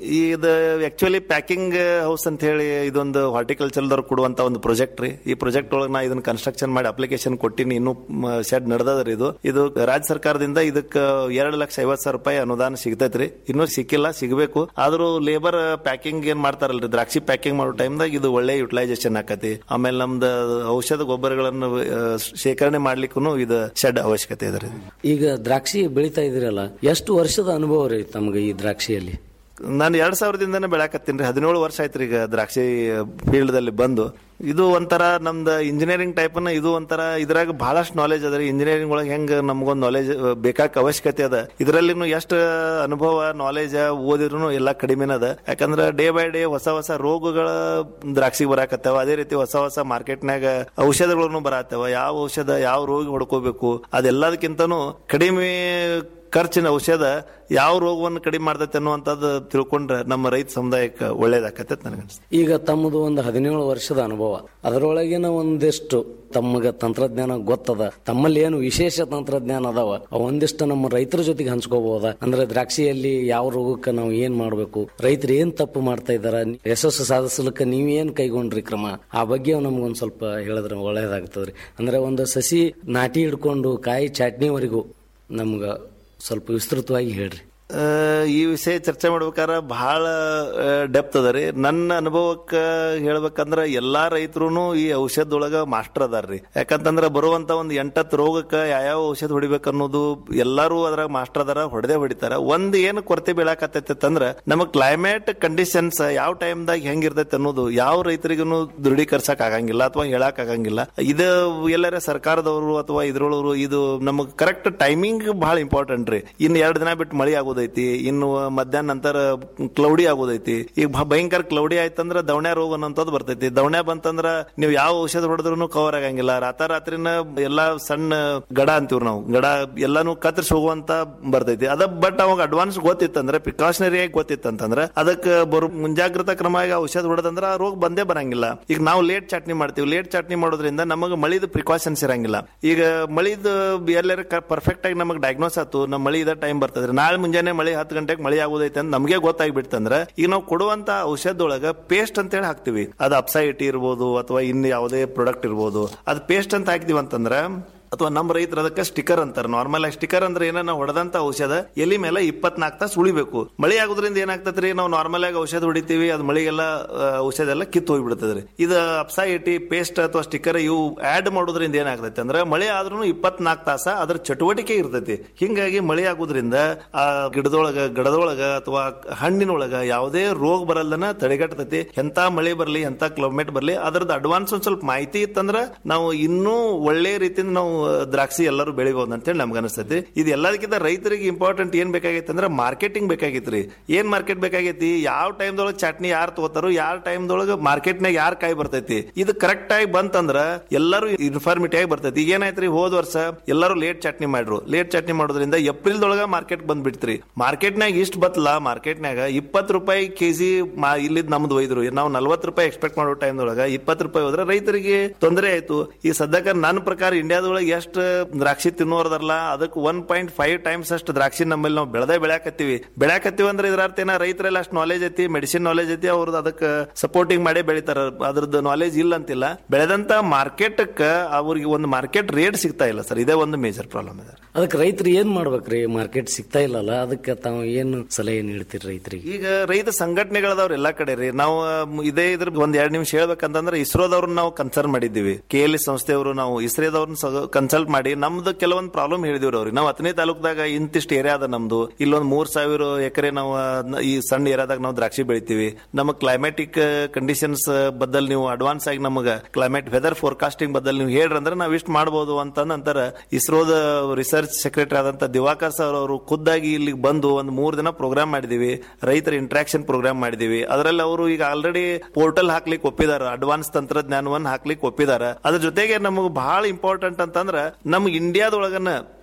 ಇದು ಆಕ್ಚುಲಿ ಪ್ಯಾಕಿಂಗ್ ಹೌಸ್ ಅಂತ ಹೇಳಿ ಇದೊಂದು ಹಾರ್ಟಿಕಲ್ಚರ್ದವ್ರು ಕೊಡುವಂತ ಒಂದು ಪ್ರಾಜೆಕ್ಟ್ ರೀ ಈ ಪ್ರಾಜೆಕ್ಟ್ ಒಳಗೆ ನಾ ಇದನ್ನ ಕನ್ಸ್ಟ್ರಕ್ಷನ್ ಮಾಡಿ ಅಪ್ಲಿಕೇಶನ್ ಕೊಟ್ಟಿನಿ ಇನ್ನು ಶೆಡ್ ನಡೆದದ್ರಿ ಇದು ಇದು ರಾಜ್ಯ ಸರ್ಕಾರದಿಂದ ಇದಕ್ಕೆ ಎರಡು ಲಕ್ಷ ಐವತ್ತು ಸಾವಿರ ರೂಪಾಯಿ ಅನುದಾನ ಸಿಗ್ತೈತ್ರಿ ಇನ್ನೂ ಸಿಕ್ಕಿಲ್ಲ ಸಿಗಬೇಕು ಆದ್ರೂ ಲೇಬರ್ ಪ್ಯಾಕಿಂಗ್ ಏನ್ ಮಾಡ್ತಾರಲ್ರಿ ದ್ರಾಕ್ಷಿ ಪ್ಯಾಕಿಂಗ್ ಮಾಡೋ ಟೈಮ್ದಾಗ ಇದು ಒಳ್ಳೆ ಯುಟಿಲೈಸೇಷನ್ ಆಕತಿ ಆಮೇಲೆ ನಮ್ದು ಔಷಧ ಗೊಬ್ಬರಗಳನ್ನು ಆ, ಶೇಖರಣೆ ಮಾಡ್ಲಿಕ್ಕೂ ಇದು ಶೆಡ್ ಅವಶ್ಯಕತೆ ಇದೆ ರೀ ಈಗ ದ್ರಾಕ್ಷಿ ಬೆಳಿತಾ ಇದ್ರಲ್ಲ ಎಷ್ಟು ವರ್ಷದ ಅನುಭವ ರೀ ತಮ್ಗೆ ಈ ದ್ರಾಕ್ಷಿಯಲ್ಲಿ ನಾನು ಎರಡ್ ಸಾವಿರದಿಂದನೇ ಬೆಳಕತ್ತೀನಿ ರೀ ಹದಿನೇಳು ವರ್ಷ ಆಯ್ತು ಈಗ ದ್ರಾಕ್ಷಿ ಫೀಲ್ಡ್ ದಲ್ಲಿ ಬಂದು ಇದು ಒಂಥರ ನಮ್ದು ಇಂಜಿನಿಯರಿಂಗ್ ಟೈಪ್ ಇದು ಒಂಥರ ಇದ್ರಾಗ ಬಹಳಷ್ಟು ನಾಲೆಜ್ ಅದ ರೀ ಇಂಜಿನಿಯರಿಂಗ್ ಒಳಗೆ ಹೆಂಗ್ ನಮ್ಗೊಂದು ನಾಲೆಜ್ ಬೇಕಾಕ ಅವಶ್ಯಕತೆ ಅದ ಇದರಲ್ಲಿ ಎಷ್ಟು ಅನುಭವ ನಾಲೆಜ್ ಓದಿದ್ರು ಎಲ್ಲ ಕಡಿಮೆನ ಅದ ಯಾಕಂದ್ರೆ ಡೇ ಬೈ ಡೇ ಹೊಸ ಹೊಸ ರೋಗಗಳ ದ್ರಾಕ್ಷಿ ಬರಾಕತ್ತಾವ ಅದೇ ರೀತಿ ಹೊಸ ಹೊಸ ಮಾರ್ಕೆಟ್ನಾಗ ಔಷಧಗಳನ್ನು ಬರಾತ್ತವ ಯಾವ ಔಷಧ ಯಾವ ರೋಗ ಹೊಡ್ಕೋಬೇಕು ಅದೆಲ್ಲದಕ್ಕಿಂತನೂ ಕಡಿಮೆ ಖರ್ಚಿನ ಔಷಧ ಯಾವ ರೋಗವನ್ನು ಕಡಿಮೆ ಮಾಡ್ತೈತೆ ಅನ್ನುವಂಥದ್ದು ತಿಳ್ಕೊಂಡ್ರೆ ನಮ್ಮ ರೈತ ಸಮುದಾಯಕ್ಕೆ ಒಳ್ಳೇದಾಕತ್ತೆ ನನಗನ್ಸುತ್ತೆ ಈಗ ತಮ್ಮದು ಒಂದು ಹದಿನೇಳು ವರ್ಷದ ಅನುಭವ ಅದರೊಳಗಿನ ಒಂದಿಷ್ಟು ತಮ್ಮಗ ತಂತ್ರಜ್ಞಾನ ಗೊತ್ತದ ತಮ್ಮಲ್ಲಿ ಏನು ವಿಶೇಷ ತಂತ್ರಜ್ಞಾನ ಅದಾವ ಅವು ಒಂದಿಷ್ಟು ನಮ್ಮ ರೈತರ ಜೊತೆಗೆ ಹಂಚ್ಕೋಬಹುದ ಅಂದ್ರೆ ದ್ರಾಕ್ಷಿಯಲ್ಲಿ ಯಾವ ರೋಗಕ್ಕೆ ನಾವು ಏನ್ ಮಾಡ್ಬೇಕು ರೈತರು ಏನ್ ತಪ್ಪು ಮಾಡ್ತಾ ಇದಾರ ಯಶಸ್ಸು ಸಾಧಿಸಲಿಕ್ಕೆ ನೀವ್ ಏನ್ ಕೈಗೊಂಡ್ರಿ ಕ್ರಮ ಆ ಬಗ್ಗೆ ನಮ್ಗೊಂದ್ ಸ್ವಲ್ಪ ಹೇಳಿದ್ರೆ ಒಳ್ಳೇದಾಗ್ತದ್ರಿ ಅಂದ್ರೆ ಒಂದು ಸಸಿ ನಾಟಿ ಹಿಡ್ಕೊಂಡು ಕಾಯಿ ಚಾಟ್ನಿವರೆಗೂ ನಮ್ಗ ಸ್ವಲ್ಪ ವಿಸ್ತೃತವಾಗಿ ಹೇಳ್ರಿ ಆ, ಈ ವಿಷಯ ಚರ್ಚೆ ಮಾಡ್ಬೇಕಾರ ಬಹಳ ಡೆಪ್ತ್ ಅದ ರೀ ನನ್ನ ಅನುಭವಕ್ಕೆ ಹೇಳ್ಬೇಕಂದ್ರ ಎಲ್ಲಾ ರೈತರು ಈ ಔಷಧದೊಳಗ ಮಾಸ್ಟರ್ ಅದಾರ್ರಿ ಯಾಕಂತಂದ್ರ ಬರುವಂತ ಒಂದು ಎಂಟತ್ತು ರೋಗಕ್ಕೆ ಯಾವ್ಯಾವ ಔಷಧ ಹೊಡಿಬೇಕು ಅನ್ನೋದು ಎಲ್ಲಾರು ಅದ್ರಾಗ ಮಾಸ್ಟರ್ ಅದಾರ ಹೊಡೆದೇ ಹೊಡಿತಾರ ಒಂದ್ ಏನು ಕೊರತೆ ಬೀಳಾಕತ್ತೈತೆ ಅಂದ್ರ ನಮಗ್ ಕ್ಲೈಮೇಟ್ ಕಂಡೀಷನ್ಸ್ ಯಾವ ಟೈಮ್ದಾಗ ಹೆಂಗಿರ್ತೈತೆ ಅನ್ನೋದು ಯಾವ ರೈತರಿಗೂ ದೃಢೀಕರಿಸಕ್ ಆಗಂಗಿಲ್ಲ ಅಥವಾ ಹೇಳಕ್ ಆಗಂಗಿಲ್ಲ ಇದು ಎಲ್ಲಾರ ಸರ್ಕಾರದವರು ಅಥವಾ ಇದ್ರೊಳವರು ಇದು ನಮಗ್ ಕರೆಕ್ಟ್ ಟೈಮಿಂಗ್ ಬಹಳ ಇಂಪಾರ್ಟೆಂಟ್ ರೀ ಇನ್ನು ಎರಡು ದಿನ ಬಿಟ್ಟು ಮಳಿ ಆಗೋದೈತಿ ಇನ್ನು ಮಧ್ಯಾಹ್ನ ನಂತರ ಕ್ಲೌಡಿ ಆಗೋದೈತಿ ಈಗ ಭ- ಭಯಂಕರ ಕ್ಲೌಡಿ ಆಯ್ತಂದ್ರ ದವಣ್ಯ ರೋಗ ಅನ್ನೋಂಥದ್ದು ಬರ್ತೈತಿ ದವಣ್ಯ ಬಂತಂದ್ರ ನೀವು ಯಾವ ಔಷಧ ಹೊಡೆದ್ರು ಕವರ್ ಆಗಂಗಿಲ್ಲ ರಾತ್ರಿನ ಎಲ್ಲಾ ಸಣ್ಣ ಗಡ ಅಂತೀವ್ರಿ ನಾವು ಗಡ ಎಲ್ಲಾನು ಕತ್ತರಿಸಿ ಹೋಗುವಂತ ಬರ್ತೈತಿ ಅದ ಬಟ್ ಅವಾಗ ಅಡ್ವಾನ್ಸ್ ಗೊತ್ತಿತ್ತಂದ್ರೆ ಪ್ರಿಕಾಷನರಿ ಆಗಿ ಗೊತ್ತಿತ್ತಂತಂದ್ರ ಅದಕ್ಕೆ ಬರು ಮುಂಜಾಗ್ರತಾ ಕ್ರಮ ಆಗಿ ಔಷಧ ಹೊಡೆದಂದ್ರ ಆ ರೋಗ ಬಂದೇ ಬರಂಗಿಲ್ಲ ಈಗ ನಾವು ಲೇಟ್ ಚಟ್ನಿ ಮಾಡ್ತೀವಿ ಲೇಟ್ ಚಟ್ನಿ ಮಾಡೋದ್ರಿಂದ ನಮಗೆ ಮಳಿದ ಪ್ರಿಕಾಷನ್ಸ್ ಇರಂಗಿಲ್ಲ ಈಗ ಮಳಿದ ಎಲ್ಲರ ಪರ್ಫೆಕ್ಟ್ ಆಗಿ ನಮಗೆ ಡಯಾಗ್ನೋಸ್ ಆತು ನಮ್ಮ ಮಳಿ ಇದ ಟೈಮ್ ಬರ್ತದ್ರಿ ನಾಳೆ ಮುಂಜಾನೆ ಮಳಿ ಹತ್ತು ಗಂಟೆಗೆ ಮಳಿ ಆಗೋದೈತೆ ಅಂತ ನಮಗೆ ಗೊತ್ತಾಗ್ಬಿಡ್ತಂದ್ರ ಈಗ ನಾವು ಕೊಡುವಂತ ಔಷಧದೊಳಗ ಪೇಸ್ಟ್ ಅಂತ ಹೇಳಿ ಹಾಕ್ತಿವಿ ಅದು ಅಪ್ಸೈಟಿ ಇರ್ಬೋದು ಅಥವಾ ಇನ್ನು ಯಾವುದೇ ಪ್ರಾಡಕ್ಟ್ ಇರ್ಬೋದು ಅದು ಪೇಸ್ಟ್ ಅಂತ ಹಾಕ್ತಿವಿ ಅಂತಂದ್ರ ಅಥವಾ ನಮ್ಮ ರೈತರು ಅದಕ್ಕೆ ಸ್ಟಿಕರ್ ಅಂತಾರೆ ನಾರ್ಮಲ್ ಆಗಿ ಸ್ಟಿಕರ್ ಅಂದ್ರೆ ಏನ ನಾವು ಹೊಡೆದಂತ ಔಷಧ ಎಲಿ ಮೇಲೆ ಇಪ್ಪತ್ನಾಲ್ಕು ತಾಸು ಉಳಿಬೇಕು ಮಳೆ ಆಗೋದ್ರಿಂದ ಏನಾಗ್ತದ್ರಿ ನಾವು ನಾರ್ಮಲ್ ಆಗಿ ಔಷಧ ಹೊಡಿತೀವಿ ಅದು ಮಳೆಗೆಲ್ಲ ಆ, ಔಷಧ ಎಲ್ಲ ಕಿತ್ತು ಹೋಗ್ಬಿಡ್ತದ್ರಿ ಇದು ಅಪ್ಸೈಟಿ ಪೇಸ್ಟ್ ಅಥವಾ ಸ್ಟಿಕರ್ ಇವು ಆಡ್ ಮಾಡೋದ್ರಿಂದ ಏನಾಗ್ತೈತೆ ಅಂದ್ರೆ ಮಳೆ ಆದ್ರೂ ಇಪ್ಪತ್ನಾಲ್ಕು ತಾಸ ಅದ್ರ ಚಟುವಟಿಕೆ ಇರ್ತೈತಿ ಹಿಂಗಾಗಿ ಮಳೆ ಆಗೋದ್ರಿಂದ ಆ ಗಿಡದೊಳಗ ಗಡದೊಳಗ ಅಥವಾ ಹಣ್ಣಿನೊಳಗ ಯಾವುದೇ ರೋಗ ಬರಲ್ಲನ ತಡೆಗಟ್ಟತೈತಿ ಎಂತ ಮಳೆ ಬರ್ಲಿ ಎಂತ ಕ್ಲೈಮೇಟ್ ಬರ್ಲಿ ಅದ್ರದ್ದು ಅಡ್ವಾನ್ಸ್ ಒಂದ್ ಸ್ವಲ್ಪ ಮಾಹಿತಿ ಇತ್ತಂದ್ರ ನಾವು ಇನ್ನೂ ಒಳ್ಳೆ ರೀತಿಯಿಂದ ನಾವು ದ್ರಾಕ್ಷಿ ಎಲ್ಲರೂ ಬೆಳಿಬಹುದು ಅಂತೇಳಿ ನಮ್ಗೆ ಅನಿಸ್ತೈತಿ ಇದು ಎಲ್ಲದಕ್ಕಿಂತ ರೈತರಿಗೆ ಇಂಪಾರ್ಟೆಂಟ್ ಏನ್ ಬೇಕಾಗೈತೆ ಅಂದ್ರೆ ಮಾರ್ಕೆಟಿಂಗ್ ಬೇಕಾಗೈತ್ರಿ ಏನ್ ಮಾರ್ಕೆಟ್ ಬೇಕಾಗೈತಿ ಯಾವ ಟೈಮ್ದೊಳಗೆ ಚಟ್ನಿ ಯಾರು ತಗೋತಾರೋ ಯಾವ ಟೈಮ್ದೊಳಗೆ ಮಾರ್ಕೆಟ್ನಾಗ ಯಾರು ಕಾಯಿ ಬರ್ತೈತಿ ಇದು ಕರೆಕ್ಟ್ ಆಗಿ ಬಂತಂದ್ರ ಎಲ್ಲರೂ ಇನ್ಫಾರ್ಮಿಟಿ ಆಗಿ ಬರ್ತೈತಿ ಈಗ ಏನಾಯ್ತ್ರಿ ಹೋದ ವರ್ಷ ಎಲ್ಲರೂ ಲೇಟ್ ಚಟ್ನಿ ಮಾಡ್ರು ಲೇಟ್ ಚಟ್ನಿ ಮಾಡೋದ್ರಿಂದ ಏಪ್ರಿಲ್ ದೊಳಗ ಮಾರ್ಕೆಟ್ ಬಂದ್ಬಿಡ್ತ್ರಿ ಮಾರ್ಕೆಟ್ನಾಗ ಇಷ್ಟು ಬತ್ತಲ್ಲ ಮಾರ್ಕೆಟ್ನಾಗ ಇಪ್ಪತ್ತು ರೂಪಾಯಿ ಕೆಜಿ ಇಲ್ಲಿದ್ ನಮ್ದು ಒಯ್ದ್ರು ನಾವು ನಲ್ವತ್ತು ರೂಪಾಯಿ ಎಕ್ಸ್ಪೆಕ್ಟ್ ಮಾಡೋ ಟೈಮ್ದೊಳಗ ಇಪ್ಪತ್ತು ರೂಪಾಯಿ ಹೋದ್ರೆ ರೈತರಿಗೆ ತೊಂದರೆ ಆಯ್ತು ಈ ಸದ್ಯಕ್ಕೆ ನನ್ನ ಪ್ರಕಾರ ಇಂಡಿಯಾದೊಳಗೆ ಎಷ್ಟು ದ್ರಾಕ್ಷಿ ತಿನ್ನೋರ್ದಾರಲ್ಲ ಅದಕ್ಕೆ ಒನ್ ಪಾಯಿಂಟ್ ಫೈವ್ ಟೈಮ್ಸ್ ಅಷ್ಟು ದ್ರಾಕ್ಷಿ ನಮ್ಮಲ್ಲಿ ನಾವು ಬೆಳೆದೇ ಬೆಳ್ಯಾಕತ್ತೀವಿ ಬೆಳ್ಯಾಕತ್ತೀವಿ ಅಂದ್ರೆ ಇದ್ರ ಅರ್ಥ ಏನ ರೈತರೆಲ್ಲ ಅಷ್ಟು ನಾಲೆಜ್ ಐತಿ ಮೆಡಿಸಿನ್ ನಾಲೆಜ್ ಐತಿ ಅವ್ರದ್ದು ಅದಕ್ಕೆ ಸಪೋರ್ಟಿಂಗ್ ಮಾಡಿ ಬೆಳಿತಾರ ಅದ್ರದ್ದು ನಾಲೆಜ್ ಇಲ್ಲ ಅಂತಿಲ್ಲ ಬೆಳೆದಂತ ಮಾರ್ಕೆಟ್ ಅವ್ರಿಗೆ ಒಂದು ಮಾರ್ಕೆಟ್ ರೇಟ್ ಸಿಗ್ತಾ ಇಲ್ಲ ಸರ್ ಇದೇ ಒಂದು ಮೇಜರ್ ಪ್ರಾಬ್ಲಮ್ ಇದೆ ಅದಕ್ಕೆ ರೈತರು ಏನ್ ಮಾಡ್ಬೇಕ್ರಿ ಮಾರ್ಕೆಟ್ ಸಿಗ್ತಾ ಇಲ್ಲಲ್ಲ ಅದಕ್ಕೆ ತಾವು ಏನು ಸಲಹೆ ನೀಡ್ತೀರಿ ರೈತರಿಗೆ ಈಗ ರೈತ ಸಂಘಟನೆಗಳದವ್ರ ಎಲ್ಲಾ ಕಡೆ ರೀ ನಾವು ಮ್, ಇದೇ ಇದ್ರ ಒಂದ್ ಎರಡ್ ನಿಮಿಷ ಹೇಳ್ಬೇಕಂತಂದ್ರೆ ಇಸ್ರೋದವ್ರನ್ನ ನಾವು ಕನ್ಸರ್ನ್ ಮಾಡಿದ್ದೀವಿ ಕೆ ಎಲ್ ಸಂಸ್ಥೆಯವರು ನಾವು ಇಸ್ರೋದವ್ರನ್ನ ಕನ್ಸಲ್ಟ್ ಮಾಡಿ ನಮ್ದು ಕೆಲವೊಂದು ಪ್ರಾಬ್ಲಮ್ ಹೇಳಿದಿವ್ರಿ ಅವ್ರಿಗೆ ನಾವು ಹತ್ತನೇ ತಾಲೂಕದಾಗ ಇಂತಿಷ್ಟು ಏರಿಯಾ ಅದ ನಮ್ದು ಇಲ್ಲೊಂದ್ ಮೂರ್ ಸಾವಿರ ಎಕರೆ ನಾವು ಅದ್ನ ಈ ಸಣ್ಣ ಏರಿಯಾದಾಗ ನಾವು ದ್ರಾಕ್ಷಿ ಬೆಳಿತೀವಿ ನಮ್ಮ ಕ್ಲೈಮ್ಯಾಟಿಕ್ ಕಂಡೀಷನ್ಸ್ ಬದಲ್ ನೀವು ಅಡ್ವಾನ್ಸ್ ಆಗಿ ನಮಗ ಕ್ಲೈಮೇಟ್ ವೆದರ್ ಫೋರ್ಕಾಸ್ಟಿಂಗ್ ಬದಲ್ ನೀವು ಹೇಳ್ರಿ ಅಂದ್ರೆ ನಾವ್ ಇಷ್ಟು ಮಾಡ್ಬೋದು ಅಂತ ನಂತರ ಇಸ್ರೋದ ರಿಸರ್ಚ್ ಸೆಕ್ರೆಟರಿ ಆದಂತ ದಿವಾಕರ್ ಸರ್ ಅವರು ಖುದ್ದಾಗಿ ಇಲ್ಲಿಗೆ ಬಂದು ಒಂದು ಮೂರ್ ದಿನ ಪ್ರೋಗ್ರಾಮ್ ಮಾಡಿದೀವಿ ರೈತರ ಇಂಟ್ರಾಕ್ಷನ್ ಪ್ರೋಗ್ರಾಮ್ ಮಾಡಿದೀವಿ ಅದರಲ್ಲಿ ಅವರು ಈಗ ಆಲ್ರೆಡಿ ಪೋರ್ಟಲ್ ಹಾಕ್ಲಿಕ್ಕೆ ಒಪ್ಪಿದಾರ ಅಡ್ವಾನ್ಸ್ ತಂತ್ರಜ್ಞಾನವನ್ನ ಹಾಕ್ಲಿಕ್ಕೆ ಒಪ್ಪಿದಾರ ಅದ್ರ ಜೊತೆಗೆ ನಮಗೆ ಬಹಳ ಇಂಪಾರ್ಟೆಂಟ್ ಅಂತಂದ್ರ ನಮ್ಮ ಇಂಡಿಯಾದೊಳಗನ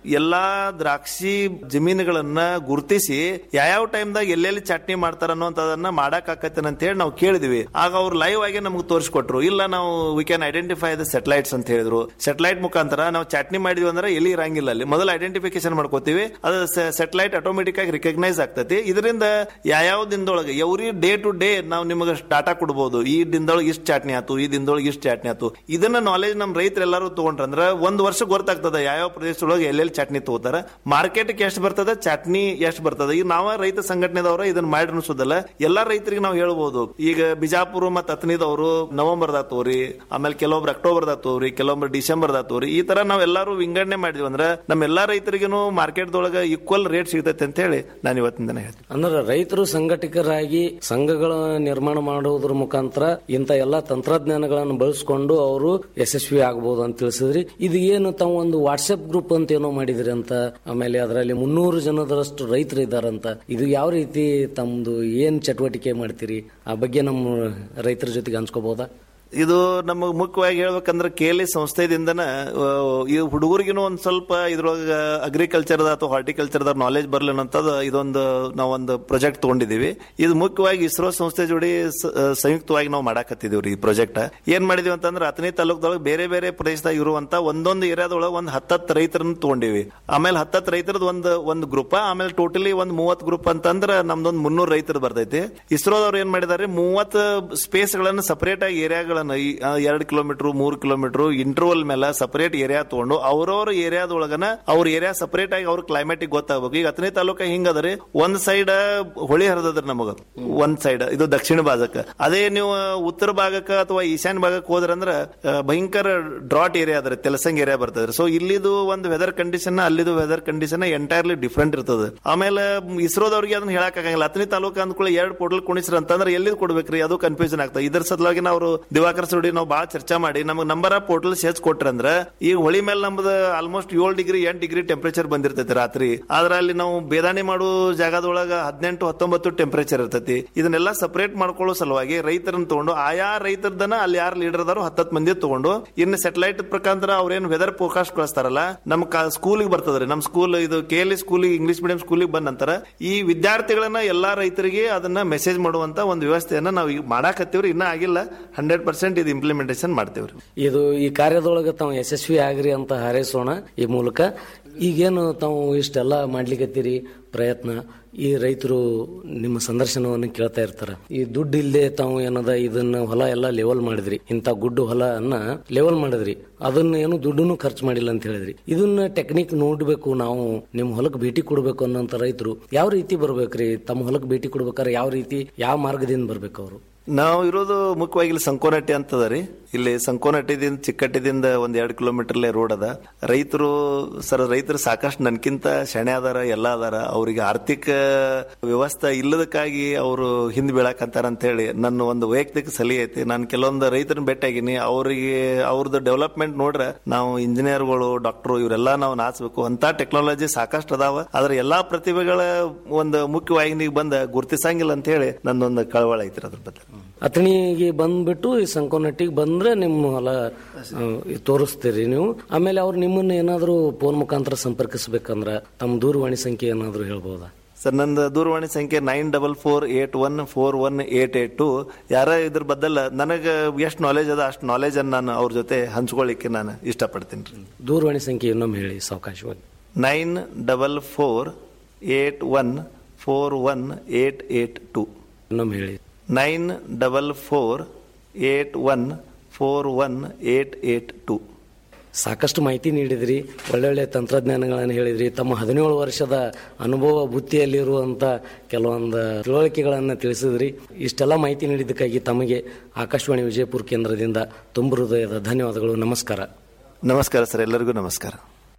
ಎಲ್ಲಾ ದ್ರಾಕ್ಷಿ ಜಮೀನುಗಳನ್ನ ಗುರುತಿಸಿ ಯಾವ್ಯಾವ ಟೈಮ್ದಾಗ ಎಲ್ಲೆಲ್ಲಿ ಚಟ್ನಿ ಮಾಡ್ತಾರ ಅನ್ನೋಂಥದನ್ನ ಮಾಡಕ್ ಆಕತ್ತೇನೆ ಅಂತ ಹೇಳಿ ನಾವು ಕೇಳಿದ್ವಿ ಆಗ ಅವ್ರು ಲೈವ್ ಆಗಿ ನಮ್ಗೆ ತೋರಿಸ್ಕೊಟ್ರು ಇಲ್ಲ ನಾವು we can identify the satellites ಅಂತ ಹೇಳಿದ್ರು ಸೆಟಲೈಟ್ ಮುಖಾಂತರ ನಾವು ಚಟ್ನಿ ಮಾಡಿದ್ವಿ ಅಂದ್ರೆ ಎಲ್ಲಿ ಇರಂಗಿಲ್ಲ ಅಲ್ಲಿ ಮೊದಲು ಐಡೆಂಟಿಫಿಕೇಶನ್ ಮಾಡ್ಕೋತೀವಿ ಅದು ಸೆಟಲೈಟ್ ಆಟೋಮೆಟಿಕ್ ಆಗಿ ರಿಕಗ್ನೈಸ್ ಆಗ್ತತಿ ಇದರಿಂದ ಯಾವ್ಯಾವ ದಿನದೊಳಗೆ ಎವ್ರಿ ಡೇ ಟು ಡೇ ನಾವು ನಿಮಗೆ ಡಾಟಾ ಕೊಡ್ಬೋದು ಈ ದಿನದೊಳಗೆ ಇಷ್ಟು ಚಾಟ್ನಿ ಆತು ಈ ದಿನದೊಳಗೆ ಇಷ್ಟು ಚಾಟ್ನಿ ಆತು ಇದನ್ನ ನಾಲೆಜ್ ನಮ್ಮ ರೈತರೆಲ್ಲರೂ ತಗೊಂಡ್ರಂದ್ರ ಒಂದ್ ವರ್ಷ ಗೊತ್ತಾಗ್ತದ ಯಾವ ಪ್ರದೇಶದೊಳಗೆ ಎಲ್ಲೆಲ್ಲಿ ಚಟ್ನಿ ತಗೋತಾರ ಮಾರ್ಕೆಟ್ಗೆ ಎಷ್ಟು ಬರ್ತದ ಚಟ್ನಿ ಎಷ್ಟು ಬರ್ತದ ಈಗ ನಾವ ರೈತ ಸಂಘಟನೆದವ್ರ ಇದನ್ನ ಮಾಡಿ ಅನ್ಸೋದಲ್ಲ ಎಲ್ಲಾ ರೈತರಿಗೆ ನಾವು ಹೇಳ್ಬೋದು ಈಗ ಬಿಜಾಪುರ ಮತ್ತು ಅತನಿದವರು ನವೆಂಬರ್ದಾಗ ತೋರಿ ಆಮೇಲೆ ಕೆಲವೊಬ್ರು ಅಕ್ಟೋಬರ್ದಾಗ ತೋರಿ ಕೆಲವೊಬ್ರು ಡಿಸೆಂಬರ್ದಾಗ ತೋರಿ ಈ ತರ ನಾವ್ ಎಲ್ಲಾರು ವಿಂಗಡಣೆ ಮಾಡಿದ್ವಿ ಅಂದ್ರ ನಮ್ಮ ಎಲ್ಲಾ ರೈತರಿಗೂ ಮಾರ್ಕೆಟ್ದೊಳಗ ಈಕ್ವಲ್ ರೇಟ್ ಸಿಗ್ತೈತೆ ಅಂತ ಹೇಳಿ ನಾನು ಇವತ್ತಿನ ದಿನ ಹೇಳ್ತೀನಿ ಅಂದ್ರೆ ರೈತರು ಸಂಘಟಕರಾಗಿ ಸಂಘಗಳ ನಿರ್ಮಾಣ ಮಾಡುವುದರ ಮುಖಾಂತರ ಇಂಥ ಎಲ್ಲಾ ತಂತ್ರಜ್ಞಾನಗಳನ್ನು ಬಳಸ್ಕೊಂಡು ಅವರು ಯಶಸ್ವಿ ಆಗಬಹುದು ಅಂತ ತಿಳಿಸಿದ್ರಿ ಇದು ಏನು ತಾವು ಒಂದು ವಾಟ್ಸ್ಆಪ್ ಗ್ರೂಪ್ ಅಂತ ಏನೋ ಮಾಡಿದ್ರಿ ಅಂತ ಆಮೇಲೆ ಅದರಲ್ಲಿ ಮುನ್ನೂರು ಜನದರಷ್ಟು ರೈತರು ಇದ್ದಾರಂತ ಇದು ಯಾವ ರೀತಿ ತಮ್ದು ಏನ್ ಚಟುವಟಿಕೆ ಮಾಡ್ತೀರಿ ಆ ಬಗ್ಗೆ ನಮ್ಮ ರೈತರ ಜೊತೆಗೆ ಹಂಚ್ಕೋಬಹುದಾ ಇದು ನಮಗೆ ಮುಖ್ಯವಾಗಿ ಹೇಳ್ಬೇಕಂದ್ರೆ ಕೇಲಿ ಸಂಸ್ಥೆದಿಂದನ ಆ, ಈ ಹುಡುಗರಿಗಿನೂ ಒಂದ್ ಸ್ವಲ್ಪ ಇದ್ರೊಳಗ ಅಗ್ರಿಕಲ್ಚರ್ ಅಥವಾ ಹಾರ್ಟಿಕಲ್ಚರ್ ನಾಲೆಜ್ ಬರ್ಲಿ ಅನ್ನೋಂಥದ್ದು ಇದೊಂದು ನಾವೊಂದು ಪ್ರಾಜೆಕ್ಟ್ ತಗೊಂಡಿದೀವಿ ಇದು ಮುಖ್ಯವಾಗಿ ಇಸ್ರೋ ಸಂಸ್ಥೆ ಜೋಡಿ ಸ- ಆ, ಸಂಯುಕ್ತವಾಗಿ ನಾವು ಮಾಡಾಕತ್ತಿದೀವಿ ಈ ಪ್ರಾಜೆಕ್ಟ್ ಏನ್ ಮಾಡಿದೀವಿ ಅಂತಂದ್ರೆ ಹತ್ತನೇ ತಾಲೂಕದೊಳಗೆ ಬೇರೆ ಬೇರೆ ಪ್ರದೇಶದಾಗ ಇರುವಂತ ಒಂದೊಂದು ಏರಿಯಾದೊಳಗೆ ಒಂದ್ ಹತ್ತತ್ತು ರೈತರನ್ನ ತಗೊಂಡಿವಿ ಆಮೇಲೆ ಹತ್ತತ್ತು ರೈತರದ್ದು ಒಂದು ಒಂದು ಗ್ರೂಪ್ ಆಮೇಲೆ ಟೋಟಲಿ ಒಂದ್ ಮೂವತ್ ಗ್ರೂಪ್ ಅಂತಂದ್ರೆ ನಮ್ದೊಂದು ಮುನ್ನೂರು ರೈತರು ಬರ್ತೈತಿ ಇಸ್ರೋದವ್ರು ಏನ್ ಮಾಡಿದಾರೆ ಮೂವತ್ ಸ್ಪೇಸ್ ಗಳನ್ನ ಸಪರೇಟ್ ಆಗಿ ಏರಿಯಾಗಳನ್ನ ಎರಡು ಕಿಲೋಮೀಟರ್ ಮೂರು ಕಿಲೋಮೀಟರ್ ಇಂಟರ್ವಲ್ ಮೇಲೆ ಸಪರೇಟ್ ಏರಿಯಾ ತಗೊಂಡು ಅವ್ರವ್ರ ಏರಿಯಾದೊಳಗನ ಅವ್ರ ಏರಿಯಾ ಸಪರೇಟ್ ಆಗಿ ಅವ್ರ ಕ್ಲೈಮೇಟಿಕ್ ಗೊತ್ತಾಗಬೇಕು ಈಗ ಹತ್ತನೇ ತಾಲೂಕ ಹಿಂಗದ್ರಿ ಒಂದ್ ಸೈಡ್ ಹೊಳಿ ಹರಿದದ್ರಿ ನಮಗ ಒಂದ್ ಸೈಡ್ ಇದು ದಕ್ಷಿಣ ಭಾಗಕ್ಕ ಅದೇ ನೀವು ಉತ್ತರ ಭಾಗಕ್ಕ ಅಥವಾ ಈಶಾನ್ಯ ಭಾಗಕ್ಕೆ ಹೋದ್ರಂದ್ರ ಆ, ಭಯಂಕರ ಡ್ರಾಟ್ ಏರಿಯಾ ಅದ್ರಿ ತೆಲಸಂಗ್ ಏರಿಯಾ ಬರ್ತದ್ರಿ ಸೊ ಇಲ್ಲಿದು ಒಂದು ವೆದರ್ ಕಂಡೀಷನ್ ಅಲ್ಲಿದು ವೆದರ್ ಕಂಡೀಷನ್ ಎಂಟೈರ್ಲಿ ಡಿಫ್ರೆಂಟ್ ಇರ್ತದೆ ಆಮೇಲೆ ಇಸ್ರೋದವ್ರಿಗೆ ಅದನ್ನ ಹೇಳಕ್ ಆಗಂಗಿಲ್ಲ ಹತ್ತನೇ ತಾಲೂಕು ಅಂದ್ಕೊಳ್ಳಿ ಎರಡು ಪೋರ್ಟಲ್ ಕುಣಿಸ್ರ ಅಂತಂದ್ರೆ ಎಲ್ಲಿ ಕೊಡ್ಬೇಕ್ರಿ ಅದು ಕನ್ಫ್ಯೂಷನ್ ಆಗ್ತದೆ ಇದ್ರ ಸಲುವಾಗಿ ನಾವು ದಿವಾಕರ್ ಸುಡಿ ನಾವು ಬಾಳ ಚರ್ಚೆ ಮಾಡಿ ನಮ್ಗೆ ನಂಬರ್ ಆಫ್ ಪೋರ್ಟಲ್ ಸೇರ್ಸ್ ಕೊಟ್ರಂದ್ರ ಈಗ ಹೊಳಿ ಮೇಲೆ ನಮ್ದು ಆಲ್ಮೋಸ್ಟ್ ಏಳು ಡಿಗ್ರಿ ಎಂಟು ಡಿಗ್ರಿ ಟೆಂಪರೇಚರ್ ಬಂದಿರ್ತೈತಿ ರಾತ್ರಿ ಆದ್ರ ಅಲ್ಲಿ ನಾವು ಬೇದಾಣಿ ಮಾಡೋ ಜಾಗದೊಳಗ ಹದಿನೆಂಟು ಹತ್ತೊಂಬತ್ತು ಟೆಂಪರೇಚರ್ ಇರ್ತೈತಿ ಇದನ್ನೆಲ್ಲ ಸಪರೇಟ್ ಮಾಡ್ಕೊಳ್ಳೋ ಸಲುವಾಗಿ ರೈತರನ್ನ ತಗೊಂಡು ಆಯಾ ರೈತರದನ್ನ ಅಲ್ಲಿ ಯಾರು ಲೀಡರ್ ಅದಾರೋ ಹತ್ತತ್ತು ಮಂದಿ ತಗೊಂಡು ಇನ್ನು ಸೆಟಲೈಟ್ ಪ್ರಕಾರ ಅವ್ರೇನು ವೆದರ್ ಫೋಕಾಸ್ಟ್ ಕಳಿಸ್ತಾರಲ್ಲ ನಮ್ ಸ್ಕೂಲಿಗೆ ಬರ್ತದ್ರಿ ನಮ್ ಸ್ಕೂಲ್ ಇದು ಕೆ ಎಲ್ ಸ್ಕೂಲಿಗೆ ಇಂಗ್ಲಿಷ್ ಮೀಡಿಯಂ ಸ್ಕೂಲಿಗೆ ಬಂದ ನಂತರ ಈ ವಿದ್ಯಾರ್ಥಿಗಳನ್ನ ಎಲ್ಲಾ ರೈತರಿಗೆ ಅದನ್ನ ಮೆಸೇಜ್ ಮಾಡುವಂತ ಒಂದು ವ್ಯವಸ್ಥೆಯನ್ನ ನಾವು ಈಗ ಮಾಡಾಕತ್ತೀವ್ರಿ ಇನ್ನ ಆಗಿಲ್ಲ ಹಂಡ್ರೆಡ್ ಪರ್ಸೆಂಟ್ ಇದು ಇಂಪ್ಲಿಮೆಂಟೇಷನ್ ಮಾಡ್ತೇವ್ರಿ ಇದು ಈ ಕಾರ್ಯದೊಳಗೆ ತಾವು ಯಶಸ್ವಿ ಆಗ್ರಿ ಅಂತ ಹಾರೈಸೋಣ ಈ ಮೂಲಕ ಈಗೇನು ತಾವು ಇಷ್ಟೆಲ್ಲ ಮಾಡ್ಲಿಕತ್ತೀರಿ ಪ್ರಯತ್ನ ಈ ರೈತರು ನಿಮ್ಮ ಸಂದರ್ಶನವನ್ನು ಕೇಳ್ತಾ ಇರ್ತಾರೆ ಈ ದುಡ್ಡು ಇಲ್ಲದೆ ತಾವು ಏನದ ಇದನ್ನ ಹೊಲ ಎಲ್ಲ ಲೆವೆಲ್ ಮಾಡಿದ್ರಿ ಇಂಥ ಗುಡ್ಡು ಹೊಲನ್ನ ಲೆವೆಲ್ ಮಾಡಿದ್ರಿ ಅದನ್ನ ಏನು ದುಡ್ಡನ್ನು ಖರ್ಚು ಮಾಡಿಲ್ಲ ಅಂತ ಹೇಳಿದ್ರಿ ಇದನ್ನ ಟೆಕ್ನಿಕ್ ನೋಡ್ಬೇಕು ನಾವು ನಿಮ್ಮ ಹೊಲಕ್ಕೆ ಭೇಟಿ ಕೊಡ್ಬೇಕು ಅನ್ನೋಂಥ ರೈತರು ಯಾವ ರೀತಿ ಬರ್ಬೇಕ್ರಿ ತಮ್ಮ ಹೊಲಕ್ಕೆ ಭೇಟಿ ಕೊಡ್ಬೇಕಾದ್ರೆ ಯಾವ ರೀತಿ ಯಾವ ಮಾರ್ಗದಿಂದ ಬರ್ಬೇಕು ಅವರು ನಾವು ಇರೋದು ಮುಖ್ಯವಾಗಿ ಇಲ್ಲಿ ಸಂಕೋನಟ್ಟಿ ಅಂತದ ರೀ ಇಲ್ಲಿ ಸಂಕೋನಟ್ಟಿದಿಂದ ಚಿಕ್ಕಟ್ಟಿದಿಂದ ಒಂದ್ ಎರಡು ಕಿಲೋಮೀಟರ್ಲೆ ರೋಡ್ ಅದ ರೈತರು ಸರ್ ರೈತರು ಸಾಕಷ್ಟು ನನ್ಕಿಂತ ಶೆಣೆ ಅದಾರ ಎಲ್ಲ ಅದಾರ ಅವ್ರಿಗೆ ಆರ್ಥಿಕ ವ್ಯವಸ್ಥೆ ಇಲ್ಲದಕ್ಕಾಗಿ ಅವರು ಹಿಂದ್ ಬೀಳಾಕಂತಾರ ಅಂತ ಹೇಳಿ ನನ್ನ ಒಂದು ವೈಯಕ್ತಿಕ ಸಲಹೆ ಐತಿ ನಾನು ಕೆಲವೊಂದು ರೈತರನ್ನ ಭೇಟಿಯಾಗಿನಿ ಅವರಿಗೆ ಅವ್ರದ್ದು ಡೆವಲಪ್ಮೆಂಟ್ ನೋಡ್ರೆ ನಾವು ಇಂಜಿನಿಯರ್ಗಳು ಡಾಕ್ಟರ್ ಇವರೆಲ್ಲ ನಾವು ನಾಚಬೇಕು ಅಂತ ಟೆಕ್ನಾಲಜಿ ಸಾಕಷ್ಟು ಅದಾವ ಆದ್ರೆ ಎಲ್ಲಾ ಪ್ರತಿಭೆಗಳ ಒಂದು ಮುಖ್ಯವಾಹಿನಿಗೆ ಬಂದ ಗುರುತಿಸಂಗಿಲ್ಲ ಅಂತ ಹೇಳಿ ನನ್ನೊಂದು ಕಳವಳ ಐತ್ರಿ ಅದ್ರ ಬಗ್ಗೆ ಅಥಣಿಗೆ ಬಂದ್ಬಿಟ್ಟು ಈ ಸಂಕೋನಟ್ಟಿಗೆ ಬಂದ್ರೆ ನಿಮ್ಮ ಹೊಲ ಆ, ತೋರಿಸ್ತೀರಿ ನೀವು ಆಮೇಲೆ ಅವ್ರು ನಿಮ್ಮನ್ನ ಏನಾದರೂ ಫೋನ್ ಮುಖಾಂತರ ಸಂಪರ್ಕಿಸ್ಬೇಕಂದ್ರ ತಮ್ಮ ದೂರವಾಣಿ ಸಂಖ್ಯೆ ಏನಾದರೂ ಹೇಳ್ಬೋದಾ ಸರ್ ನಂದು ದೂರವಾಣಿ ಸಂಖ್ಯೆ nine double four eight one four one eight eight two ಯಾರ ಇದ್ರ ಬದಲ ನನಗೆ ಎಷ್ಟು ನಾಲೆಜ್ ಅದ ಅಷ್ಟು ನಾಲೆಜ್ ಅನ್ನು ನಾನು ಅವ್ರ ಜೊತೆ ಹಂಚ್ಕೊಳ್ಳಿಕ್ಕೆ ನಾನು ಇಷ್ಟಪಡ್ತೀನಿ ರೀ ದೂರವಾಣಿ ಸಂಖ್ಯೆ ಇನ್ನೊಮ್ಮೆ ಹೇಳಿ ಸಾವಕಾಶವಾಗಿ nine double four eight one four one eight eight two ಇನ್ನೊಮ್ಮೆ ಹೇಳಿ nine double four eight one four one eight eight two ಸಾಕಷ್ಟು ಮಾಹಿತಿ ನೀಡಿದ್ರಿ ಒಳ್ಳೊಳ್ಳೆ ತಂತ್ರಜ್ಞಾನಗಳನ್ನು ಹೇಳಿದ್ರಿ ತಮ್ಮ ಹದಿನೇಳು ವರ್ಷದ ಅನುಭವ ಬುತ್ತಿಯಲ್ಲಿರುವಂತ ಕೆಲವೊಂದು ತಿಳುವಳಿಕೆಗಳನ್ನು ತಿಳಿಸಿದ್ರಿ ಇಷ್ಟೆಲ್ಲ ಮಾಹಿತಿ ನೀಡಿದ್ದಕ್ಕಾಗಿ ತಮಗೆ ಆಕಾಶವಾಣಿ ವಿಜಯಪುರ ಕೇಂದ್ರದಿಂದ ತುಂಬ ಹೃದಯದ ಧನ್ಯವಾದಗಳು ನಮಸ್ಕಾರ ನಮಸ್ಕಾರ ಸರ್ ಎಲ್ಲರಿಗೂ ನಮಸ್ಕಾರ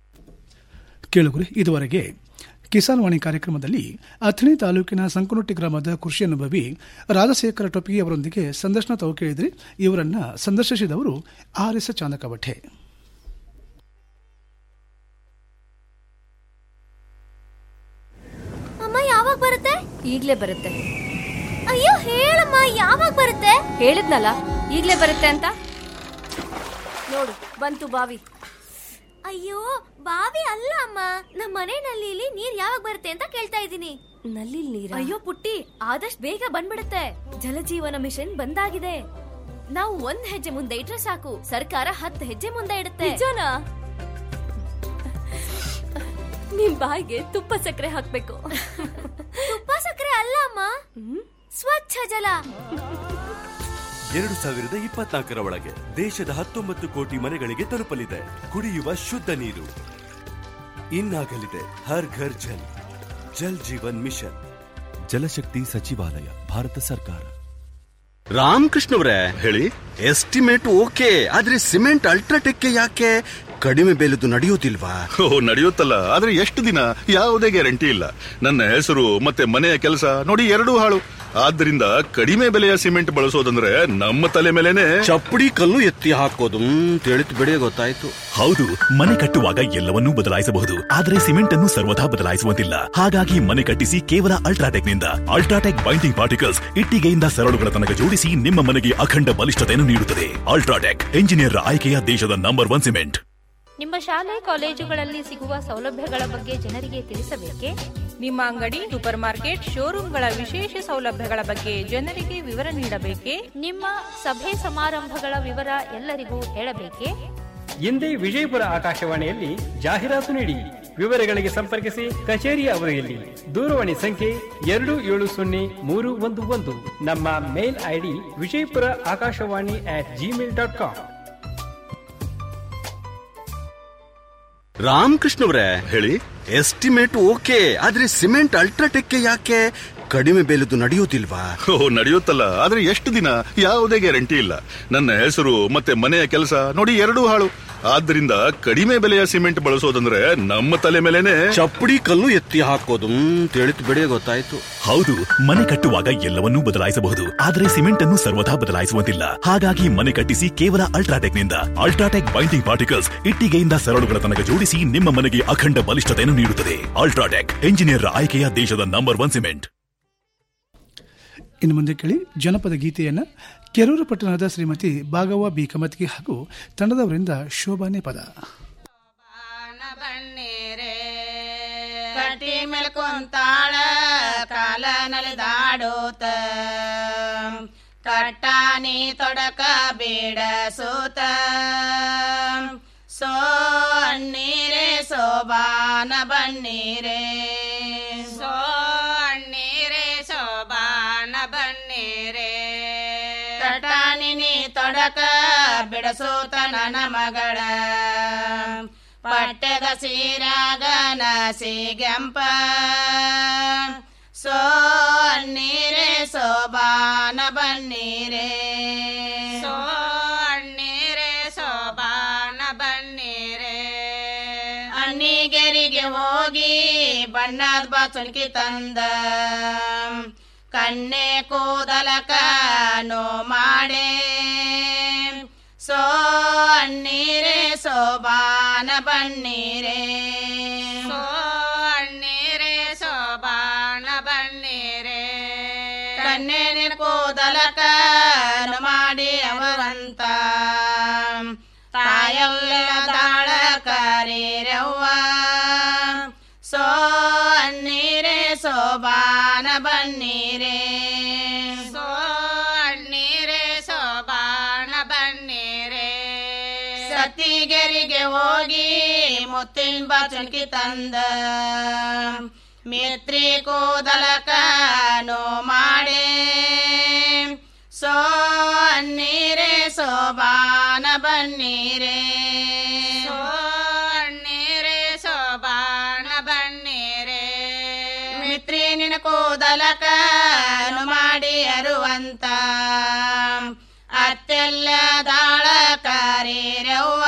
ಕೇಳುಗರೆ ಇದುವರೆಗೆ ಕಿಸಾನ್ ವಾಣಿ ಕಾರ್ಯಕ್ರಮದಲ್ಲಿ ಅಥಣಿ ತಾಲೂಕಿನ ಸಂಕನೊಟ್ಟಿ ಗ್ರಾಮದ ಕೃಷಿ ಅನುಭವಿ ರಾಜಶೇಖರ ಟೊಪ್ಪಿಗೆ ಅವರೊಂದಿಗೆ ಸಂದರ್ಶನ ತಾವು ಕೇಳಿದ್ರಿ ಇವರನ್ನ ಸಂದರ್ಶಿಸಿದವರು ಆರ್ ಎಸ್ ಚಾಂದಕವಠೆ ಅಮ್ಮ ಯಾವಾಗ ಬರುತ್ತೆ ಈಗ್ಲೇ ಬರುತ್ತೆ ಅಯ್ಯೋ ಹೇಳಮ್ಮ ಯಾವಾಗ ಬರುತ್ತೆ ಹೇಳಿದ್ನಲ್ಲ ಈಗ್ಲೇ ಬರುತ್ತೆ ಅಂತ ನೋಡು ಬಂತು ಬಾವಿ ಅಯ್ಯೋ ಬಾವಿ ಅಲ್ಲ ಅಮ್ಮ ನಮ್ಮ ಮನೆ ನಲ್ಲಿಲಿ ನೀರ್ ಯಾವಾಗ ಬರುತ್ತೆ ಅಂತ ಕೇಳ್ತಾ ಇದ್ದೀನಿ ನಲ್ಲಿ ನೀರ ಅಯ್ಯೋ ಪುಟ್ಟಿ ಆದಷ್ಟು ಬೇಗ ಬಂದ್ಬಿಡುತ್ತೆ ಜಲಜೀವನ ಮಿಷನ್ ಬಂದಾಗಿದೆ ನಾವು ಒಂದ್ ಹೆಜ್ಜೆ ಮುಂದೆ ಇಟ್ರೆ ಸಾಕು ಸರ್ಕಾರ ಹತ್ತು ಹೆಜ್ಜೆ ಮುಂದೆ ಇಡುತ್ತೆ ನಿಜನಾ ನಿಮ್ ಬಾಯಿಗೆ ತುಪ್ಪ ಸಕ್ಕರೆ ಹಾಕ್ಬೇಕು ತುಪ್ಪ ಸಕ್ಕರೆ ಅಲ್ಲ ಅಮ್ಮ ಸ್ವಚ್ಛ ಜಲ ಎರಡು ಸಾವಿರದ ಇಪ್ಪತ್ನಾಲ್ಕರ ಒಳಗೆ ದೇಶದ ಹತ್ತೊಂಬತ್ತು ಕೋಟಿ ಮನೆಗಳಿಗೆ ತಲುಪಲಿದೆ ಕುಡಿಯುವ ಶುದ್ಧ ನೀರು ಇನ್ನಾಗಲಿದೆ ಹರ್ ಘರ್ ಜಲ್ ಜಲ್ ಜೀವನ್ ಮಿಷನ್ ಜಲಶಕ್ತಿ ಸಚಿವಾಲಯ ಭಾರತ ಸರ್ಕಾರ ರಾಮಕೃಷ್ಣವ್ರೆ ಹೇಳಿ ಎಸ್ಟಿಮೇಟ್ ಓಕೆ ಆದ್ರೆ ಸಿಮೆಂಟ್ ಅಲ್ಟ್ರಾಟೆಕ್ ಯಾಕೆ ಕಡಿಮೆ ಬೆಲೆದು ನಡೆಯುತ್ತಿಲ್ವಾ ಓ ನಡೆಯುತ್ತಲ್ಲ ಆದ್ರೆ ಎಷ್ಟು ದಿನ ಯಾವುದೇ ಗ್ಯಾರಂಟಿ ಇಲ್ಲ ನನ್ನ ಹೆಸರು ಮತ್ತೆ ಮನೆಯ ಕೆಲಸ ನೋಡಿ ಎರಡೂ ಹಾಳು ಆದ್ರಿಂದ ಕಡಿಮೆ ಬೆಲೆಯ ಸಿಮೆಂಟ್ ಬಳಸೋದಂದ್ರೆ ನಮ್ಮ ತಲೆ ಮೇಲೆನೆ ಚಪ್ಪಡಿ ಕಲ್ಲು ಎತ್ತಿ ಹಾಕೋದು ತಿಳಿತು ಬಿಡಿ ಗೊತ್ತಾಯ್ತು ಹೌದು ಮನೆ ಕಟ್ಟುವಾಗ ಎಲ್ಲವನ್ನೂ ಬದಲಾಯಿಸಬಹುದು ಆದರೆ ಸಿಮೆಂಟ್ ಅನ್ನು ಸರ್ವದಾ ಬದಲಾಯಿಸುವಂತಿಲ್ಲ ಹಾಗಾಗಿ ಮನೆ ಕಟ್ಟಿಸಿ ಕೇವಲ ಅಲ್ಟ್ರಾಟೆಕ್ ನಿಂದ ಅಲ್ಟ್ರಾಟೆಕ್ ಬೈಂಡಿಂಗ್ ಪಾರ್ಟಿಕಲ್ಸ್ ಇಟ್ಟಿಗೆಯಿಂದ ಸರಳುಗಳ ತನಕ ಜೋಡಿಸಿ ನಿಮ್ಮ ಮನೆಗೆ ಅಖಂಡ ಬಲಿಷ್ಠತೆಯನ್ನು ನೀಡುತ್ತದೆ ಅಲ್ಟ್ರಾಟೆಕ್ ಎಂಜಿನಿಯರ್ ಆಯ್ಕೆಯ ದೇಶದ ನಂಬರ್ ಒನ್ ಸಿಮೆಂಟ್ ನಿಮ್ಮ ಶಾಲೆ ಕಾಲೇಜುಗಳಲ್ಲಿ ಸಿಗುವ ಸೌಲಭ್ಯಗಳ ಬಗ್ಗೆ ಜನರಿಗೆ ತಿಳಿಸಬೇಕೇ ನಿಮ್ಮ ಅಂಗಡಿ ಸೂಪರ್ ಮಾರ್ಕೆಟ್ ಶೋರೂಮ್ಗಳ ವಿಶೇಷ ಸೌಲಭ್ಯಗಳ ಬಗ್ಗೆ ಜನರಿಗೆ ವಿವರ ನೀಡಬೇಕೇ ನಿಮ್ಮ ಸಭೆ ಸಮಾರಂಭಗಳ ವಿವರ ಎಲ್ಲರಿಗೂ ಹೇಳಬೇಕೇ ಎಂದೇ ವಿಜಯಪುರ ಆಕಾಶವಾಣಿಯಲ್ಲಿ ಜಾಹೀರಾತು ನೀಡಿ ವಿವರಗಳಿಗೆ ಸಂಪರ್ಕಿಸಿ ಕಚೇರಿಯ ಅವಧಿಯಲ್ಲಿ ದೂರವಾಣಿ ಸಂಖ್ಯೆ ಎರಡು ಏಳು ಸೊನ್ನೆ ಮೂರು ಒಂದು ಒಂದು ನಮ್ಮ mail ID Vijayapura Akashvani at Gmail dot com ರಾಮಕೃಷ್ಣವ್ರೆ ಹೇಳಿ ಎಸ್ಟಿಮೇಟ್ ಓಕೆ ಆದ್ರೆ ಸಿಮೆಂಟ್ ಅಲ್ಟ್ರಾಟೆಕ್ ಯಾಕೆ ಕಡಿಮೆ ಬೆಲೆದು ನಡೆಯುತ್ತಿಲ್ವಾ ಓ ನಡೆಯುತ್ತಲ್ಲ ಆದ್ರೆ ಎಷ್ಟು ದಿನ ಯಾವುದೇ ಗ್ಯಾರಂಟಿ ಇಲ್ಲ ನನ್ನ ಹೆಸರು ಮತ್ತೆ ಮನೆಯ ಕೆಲಸ ನೋಡಿ ಎರಡೂ ಹಾಳು ಆದ್ರಿಂದ ಕಡಿಮೆ ಬೆಲೆಯ ಸಿಮೆಂಟ್ ಬಳಸೋದಂದ್ರೆ ನಮ್ಮ ತಲೆ ಮೇಲೆನೆ ಚಪ್ಪಡಿ ಕಲ್ಲು ಎತ್ತಿ ಹಾಕೋದು ತಿಳಿತು ಬಿಡಿ ಗೊತ್ತಾಯ್ತು ಹೌದು ಮನೆ ಕಟ್ಟುವಾಗ ಎಲ್ಲವನ್ನೂ ಬದಲಾಯಿಸಬಹುದು ಆದರೆ ಸಿಮೆಂಟ್ ಅನ್ನು ಸರ್ವದಾ ಬದಲಾಯಿಸುವಂತಿಲ್ಲ ಹಾಗಾಗಿ ಮನೆ ಕಟ್ಟಿಸಿ ಕೇವಲ ಅಲ್ಟ್ರಾಟೆಕ್ ನಿಂದ ಅಲ್ಟ್ರಾಟೆಕ್ ಬೈಂಡಿಂಗ್ ಪಾರ್ಟಿಕಲ್ಸ್ ಇಟ್ಟಿಗೆಯಿಂದ ಸರಳುಗಳ ತನಕ ಜೋಡಿಸಿ ನಿಮ್ಮ ಮನೆಗೆ ಅಖಂಡ ಬಲಿಷ್ಠತೆಯನ್ನು ನೀಡುತ್ತದೆ ಅಲ್ಟ್ರಾಟೆಕ್ ಎಂಜಿನಿಯರ್ ಆಯ್ಕೆಯ ದೇಶದ ನಂಬರ್ ಒನ್ ಸಿಮೆಂಟ್ ಇನ್ನು ಮುಂದೆ ಕೇಳಿ ಜನಪದ ಗೀತೆಯನ್ನ ಕೆರೂರು ಪಟ್ಟಣದ ಶ್ರೀಮತಿ ಭಾಗವ ಬಿ ಕಮತ್ಗಿ ಹಾಗೂ ತಂಡದವರಿಂದ ಶೋಭಾನೆ ಪದ ಕಟ್ಟಿ ಮೇಲ್ ಕುಂತಾಳ ಕಾಲ ನಲಿದಾಡೋತ ಕಟ್ಟಾನಿ ತೊಡಕ ಬೇಡ ಸೂತ ಸೋ ಅಣ್ಣೀರೆ ಸೋಬಾನ ಬಣ್ಣೀರೆ ಸೋ ಅಣ್ಣೀರೆ ಸೋಬಾನ ಬಣ್ಣೀರೆ ಕಟಾನಿ ನೀ ತೊಡಕ ಬಿಡಸೂತ ನನ್ನ ಮಗಳ ಪಟ್ಟೆದ ಸೀರಾಗ ನಸಿಗೆಂಪ ಸೋ ಅಣ್ಣೀರೆ ಸೋಬಾನ ಬಣ್ಣೀರೆ ಸೋ ಅಣ್ಣೀರೆ ಸೋಬಾನ ಬಣ್ಣೀರೆ ಅಣ್ಣಿಗೆರಿಗೆ ಹೋಗಿ ಬಣ್ಣದ ಬಾಚುನ್ಕಿ ತಂದ ಕಣ್ಣೆ ಕೂದಲಕ ನೋ ಮಾಡೆ ಸೋ ಅಣ್ಣೀರೆ ಸೋಬಾನ ಬಣ್ಣೀರೆ ಸೋ ಅಣ್ಣೀರೆ ಸೋಬಾನ ಬಣ್ಣೀರೆ ಕಣ್ಣೇನ ಕೂದಲಕ ನೋ ಮಾಡಿ ಅವರಂತ ತಾಯಲ್ಲದಾಳ ಕರೀರವ್ವ ಸೋ ಅಣ್ಣೀರೆ ಸೋಬಾನ ಬಣ್ಣೀರೆ ಸೋ ಅಣ್ಣೀರೆ ಸೋಬಾನ ಬಣ್ಣೀರೆ ಸತಿಗೆರಿಗೆ ಹೋಗಿ ಮುತ್ತಿನ ಬಾಚುನ್ಕಿ ತಂದ ಮಿತ್ರಿ ಕೂದಲಕ ನೋ ಮಾಡೆ ಸೋ ಅಣ್ಣೀರೆ ಸೋಬಾನ ಬಣ್ಣೀರೆ ಸೋ ಅಣ್ಣೀರೆ ಸೋಬಾನ ಬಣ್ಣೀರೆ ಮಿತ್ರಿ ನಿನ ಕೂದಲಕ ನು ಮಾಡಿ ಅರುವಂತ ಅತ್ತೆಲ್ಲ ದಾಳ ಕರೀರವ್ವ